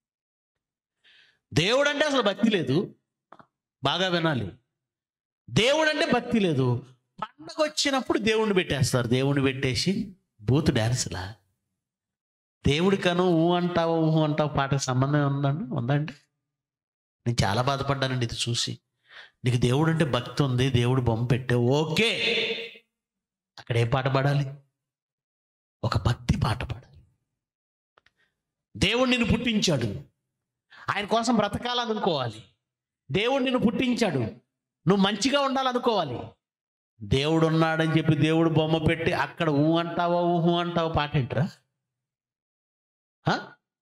దేవుడు అంటే అసలు భక్తి లేదు బాగా వినాలి దేవుడు అంటే భక్తి లేదు పండగ వచ్చినప్పుడు దేవుణ్ణి పెట్టేస్తారు దేవుణ్ణి పెట్టేసి బూతు డ్యాన్సులా దేవుడికను ఊ అంటావు ఊహు అంటావు పాటకు సంబంధం ఉందండి ఉందండి నేను చాలా బాధపడ్డానండి ఇది చూసి నీకు దేవుడు అంటే భక్తి ఉంది దేవుడు బొమ్మ పెట్టే ఓకే అక్కడ ఏం పాట పాడాలి ఒక భక్తి పాట పాడాలి దేవుడు నిన్ను పుట్టించాడు ఆయన కోసం బ్రతకాలనుకోవాలి దేవుడు నిన్ను పుట్టించాడు నువ్వు మంచిగా ఉండాలనుకోవాలి దేవుడు ఉన్నాడని చెప్పి దేవుడు బొమ్మ పెట్టి అక్కడ ఊ అంటావా ఊహు అంటావా పాట ఏంట్రా ఆ?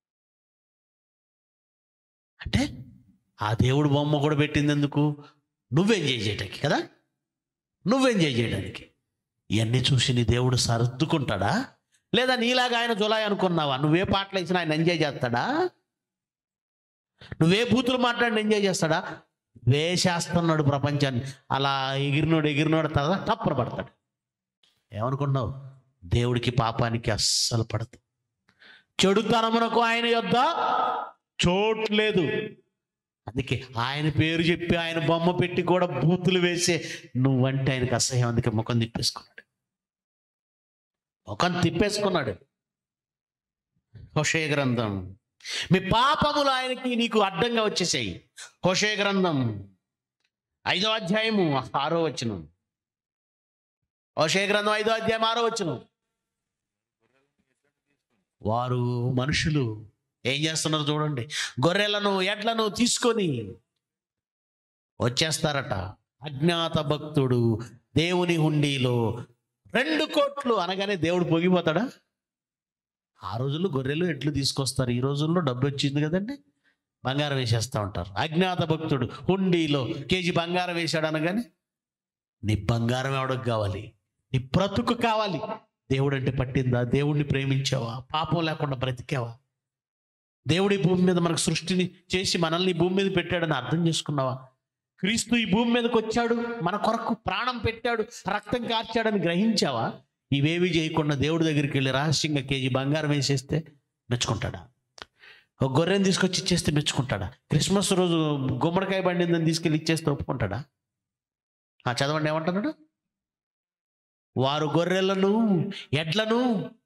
అంటే ఆ దేవుడు బొమ్మ కూడా పెట్టింది ఎందుకు నువ్వేం చేయడానికి కదా నువ్వేం చేయడానికి ఇవన్నీ చూసి నీ దేవుడు సర్దుకుంటాడా లేదా నీలాగా ఆయన జులాయి అనుకున్నావా నువ్వే పాటలు వేసినా ఆయన ఎంజాయ్ చేస్తాడా నువ్వే బూతులు మాట్లాడిన ఎంజాయ్ చేస్తాడా వేసేస్తున్నాడు ప్రపంచాన్ని అలా ఎగిరినోడు ఎగిరినోడు తర్వాత తప్పన పడతాడు ఏమనుకున్నావు దేవుడికి పాపానికి అస్సలు పడదు చెడుతనమునకు ఆయన యొద్ద చోటు లేదు అందుకే ఆయన పేరు చెప్పి ఆయన బొమ్మ పెట్టి కూడా బూతులు వేసే నువ్వంటే ఆయనకు అసహ్యం అందుకే ముఖం తిప్పేసుకున్నాడు ముఖం తిప్పేసుకున్నాడు హోషే గ్రంథం మీ పాపములు ఆయనకి నీకు అడ్డంగా వచ్చేసాయి హోషే గ్రంథం ఐదో అధ్యాయము ఆరో వచనం హోషే గ్రంథం ఐదో అధ్యాయం ఆరో వచనం వారు మనుషులు ఏం చేస్తున్నారు చూడండి గొర్రెలను ఎడ్లను తీసుకొని వచ్చేస్తారట అజ్ఞాత భక్తుడు దేవుని హుండీలో రెండు కోట్లు అనగానే దేవుడు పొగిపోతాడా ఆ రోజుల్లో గొర్రెలు ఎడ్లు తీసుకొస్తారు ఈ రోజుల్లో డబ్బు వచ్చింది కదండి బంగారం వేసేస్తూ ఉంటారు అజ్ఞాత భక్తుడు హుండీలో కేజీ బంగారం వేశాడు అనగానే నీ బంగారం ఎవడికి కావాలి నీ బ్రతుకు కావాలి దేవుడు అంటే పట్టిందా దేవుడిని ప్రేమించావా పాపం లేకుండా బ్రతికావా దేవుడి భూమి మీద మనకు సృష్టిని చేసి మనల్ని ఈ భూమి మీద పెట్టాడని అర్థం చేసుకున్నావా క్రీస్తు ఈ భూమి మీదకి వచ్చాడు మన కొరకు ప్రాణం పెట్టాడు రక్తం కార్చాడని గ్రహించావా ఇవేవి చేయకుండా దేవుడి దగ్గరికి వెళ్ళి రహస్యంగా కేజీ బంగారం వేసేస్తే మెచ్చుకుంటాడా ఒక గొర్రెని తీసుకొచ్చి ఇచ్చేస్తే మెచ్చుకుంటాడా క్రిస్మస్ రోజు గుమ్మడికాయ బండిందని తీసుకెళ్ళి ఇచ్చేస్తే ఒప్పుకుంటాడా ఆ చదవండి ఏమంటున్నాడు వారు గొర్రెలను ఎడ్లను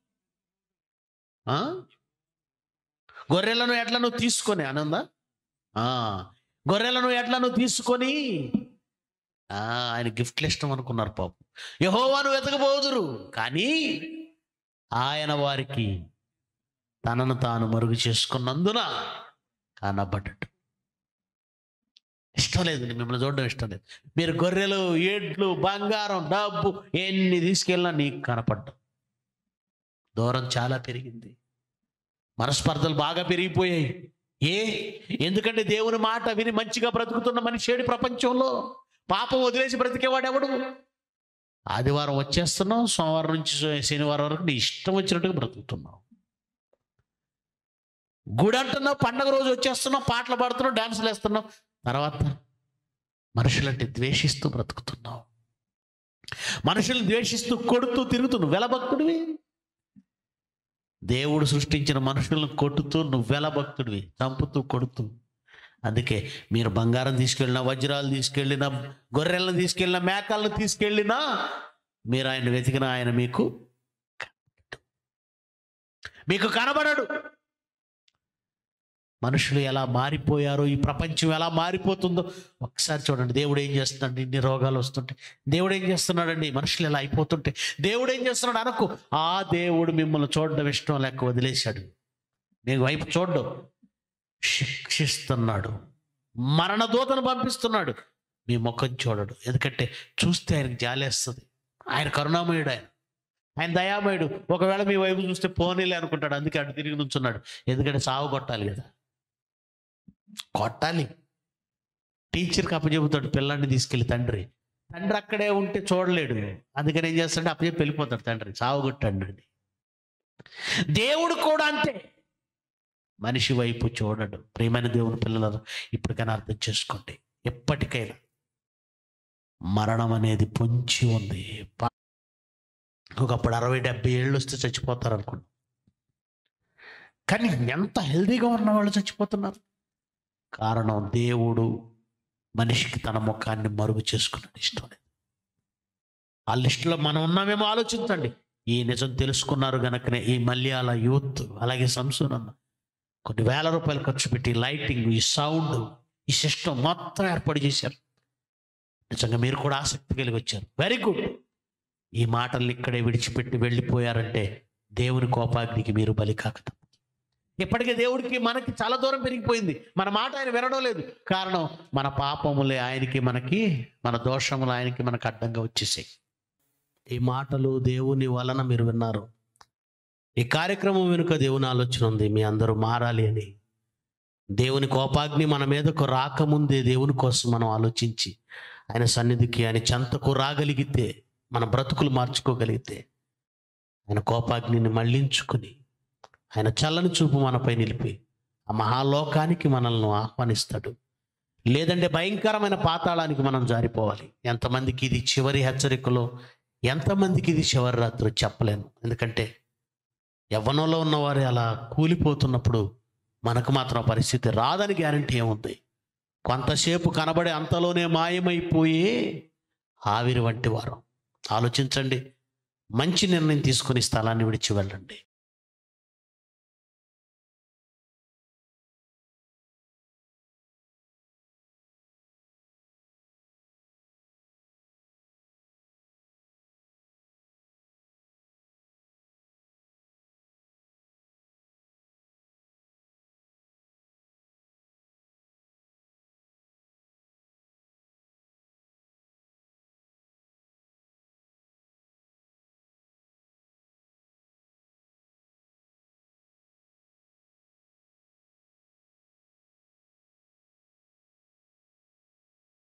ఆ? గొర్రెలను ఎడ్లను తీసుకొని ఆనందా ఆ, గొర్రెలను ఎడ్లను తీసుకొని ఆ, ఆయన గిఫ్ట్లు ఇష్టం అనుకున్నారు పాపం యహోవాను వెతకబోదురు కానీ ఆయన వారికి తనను తాను మరుగు చేసుకున్నందున కానబడ్డట్టు ఇష్టం లేదు మిమ్మల్ని చూడడం ఇష్టం లేదు మీరు గొర్రెలు ఎడ్లు బంగారం డబ్బు ఎన్ని తీసుకెళ్ళినా నీకు కనపడ్డం దూరం చాలా పెరిగింది మనస్పర్ధలు బాగా పెరిగిపోయాయి ఏ ఎందుకంటే దేవుని మాట విని మంచిగా బ్రతుకుతున్న మనిషేడి ప్రపంచంలో పాపం వదిలేసి బ్రతికేవాడెవడు ఆదివారం వచ్చేస్తున్నావు సోమవారం నుంచి శనివారం వరకు నీ ఇష్టం వచ్చినట్టుగా బ్రతుకుతున్నావు గుడి అంటున్నావు పండగ రోజు వచ్చేస్తున్నావు పాటలు పాడుతున్నావు డాన్సులు వేస్తున్నావు తర్వాత మనుషులంటే ద్వేషిస్తూ బ్రతుకుతున్నావు మనుషుల్ని ద్వేషిస్తూ కొడుతూ తిరుగుతున్నావు వెలభక్తుడివి దేవుడు సృష్టించిన మనుషులను కొట్టుతూ నువ్వెల భక్తుడివి చంపుతూ కొడుతూ అందుకే మీరు బంగారం తీసుకెళ్ళినా వజ్రాలు తీసుకెళ్ళినా గొర్రెలను తీసుకెళ్ళినా మేకలను తీసుకెళ్ళినా మీరు ఆయన వెతికిన ఆయన మీకు కనబడడు. మీకు కనబడడు మనుషులు ఎలా మారిపోయారో ఈ ప్రపంచం ఎలా మారిపోతుందో ఒకసారి చూడండి దేవుడు ఏం చేస్తున్నాడు ఇన్ని రోగాలు వస్తుంటే దేవుడు ఏం చేస్తున్నాడండి మనుషులు ఎలా అయిపోతుంటే దేవుడు ఏం చేస్తున్నాడు అనకు ఆ దేవుడు మిమ్మల్ని చూడడం ఇష్టం లేక వదిలేశాడు నీకు వైపు చూడడం శిక్షిస్తున్నాడు మరణ దూతను పంపిస్తున్నాడు మీ ముఖం చూడడు ఎందుకంటే చూస్తే ఆయనకు జాలేస్తుంది ఆయన కరుణామయుడు ఆయన ఆయన దయామయుడు ఒకవేళ మీ వైపు చూస్తే పోనీలే అనుకుంటాడు అందుకే అటు తిరిగి నుంచున్నాడు ఎందుకంటే సాగు కొట్టాలి కదా కొట్టాలి టీచర్కి అప్పచెబుతాడు పిల్లాన్ని తీసుకెళ్ళి తండ్రి తండ్రి అక్కడే ఉంటే చూడలేడు అందుకని ఏం చేస్తాడు అప్పచెప్పి వెళ్ళిపోతాడు తండ్రి సాగు కొట్టాడు అని దేవుడు కూడా అంతే మనిషి వైపు చూడడు ప్రియమైన దేవుని పిల్లలను ఇప్పటికైనా అర్థం చేసుకోండి ఎప్పటికైనా మరణం అనేది పొంచి ఉంది ప- ఒకప్పుడు అరవై డెబ్బై ఏళ్ళు వస్తే చచ్చిపోతారు అనుకున్నాం కానీ ఎంత హెల్దీగా ఉన్న వాళ్ళు చచ్చిపోతున్నారు కారణం దేవుడు మనిషికి తన ముఖాన్ని మరుగు చేసుకున్నాడు ఇష్టం లేదు ఆ లిస్టులో మనం ఉన్నామేమో ఆలోచించండి ఈ నిజం తెలుసుకున్నారు గనకనే ఈ మల్యాల యూత్ అలాగే సంసూన్ అన్న కొన్ని వేల రూపాయలు ఖర్చు పెట్టి లైటింగ్ ఈ సౌండ్ ఈ సిస్టమ్ మొత్తం ఏర్పాటు చేశారు నిజంగా మీరు కూడా ఆసక్తి కలిగి వచ్చారు వెరీ గుడ్ ఈ మాటల్ని ఇక్కడే విడిచిపెట్టి వెళ్ళిపోయారంటే దేవుని కోపాగ్నికి మీరు బలి కాకత ఇప్పటికే దేవుడికి మనకి చాలా దూరం పెరిగిపోయింది మన మాట ఆయన వినడం లేదు కారణం మన పాపములే ఆయనకి మనకి మన దోషములు ఆయనకి మనకు అడ్డంగా వచ్చేసాయి ఈ మాటలు దేవుని వలన మీరు విన్నారు ఈ కార్యక్రమం వెనుక దేవుని ఆలోచన ఉంది మీ అందరూ మారాలి అని దేవుని కోపాగ్ని మన మీదకు రాకముందే దేవుని కోసం మనం ఆలోచించి ఆయన సన్నిధికి ఆయన చెంతకు రాగలిగితే మన బ్రతుకులు మార్చుకోగలిగితే ఆయన కోపాగ్నిని మళ్ళించుకుని ఆయన చల్లని చూపు మనపై నిలిపి ఆ మహాలోకానికి మనల్ని ఆహ్వానిస్తాడు లేదంటే భయంకరమైన పాతాళానికి మనం జారిపోవాలి ఎంతమందికి ఇది చివరి హెచ్చరికలో ఎంతమందికి ఇది చివరి రాత్రి చెప్పలేను ఎందుకంటే యవ్వనంలో ఉన్నవారు అలా కూలిపోతున్నప్పుడు మనకు మాత్రం ఆ పరిస్థితి రాదని గ్యారంటీ ఏముంది కొంతసేపు కనబడే అంతలోనే మాయమైపోయే ఆవిరి వంటి వారు ఆలోచించండి మంచి నిర్ణయం తీసుకుని స్థలాన్ని విడిచి వెళ్ళండి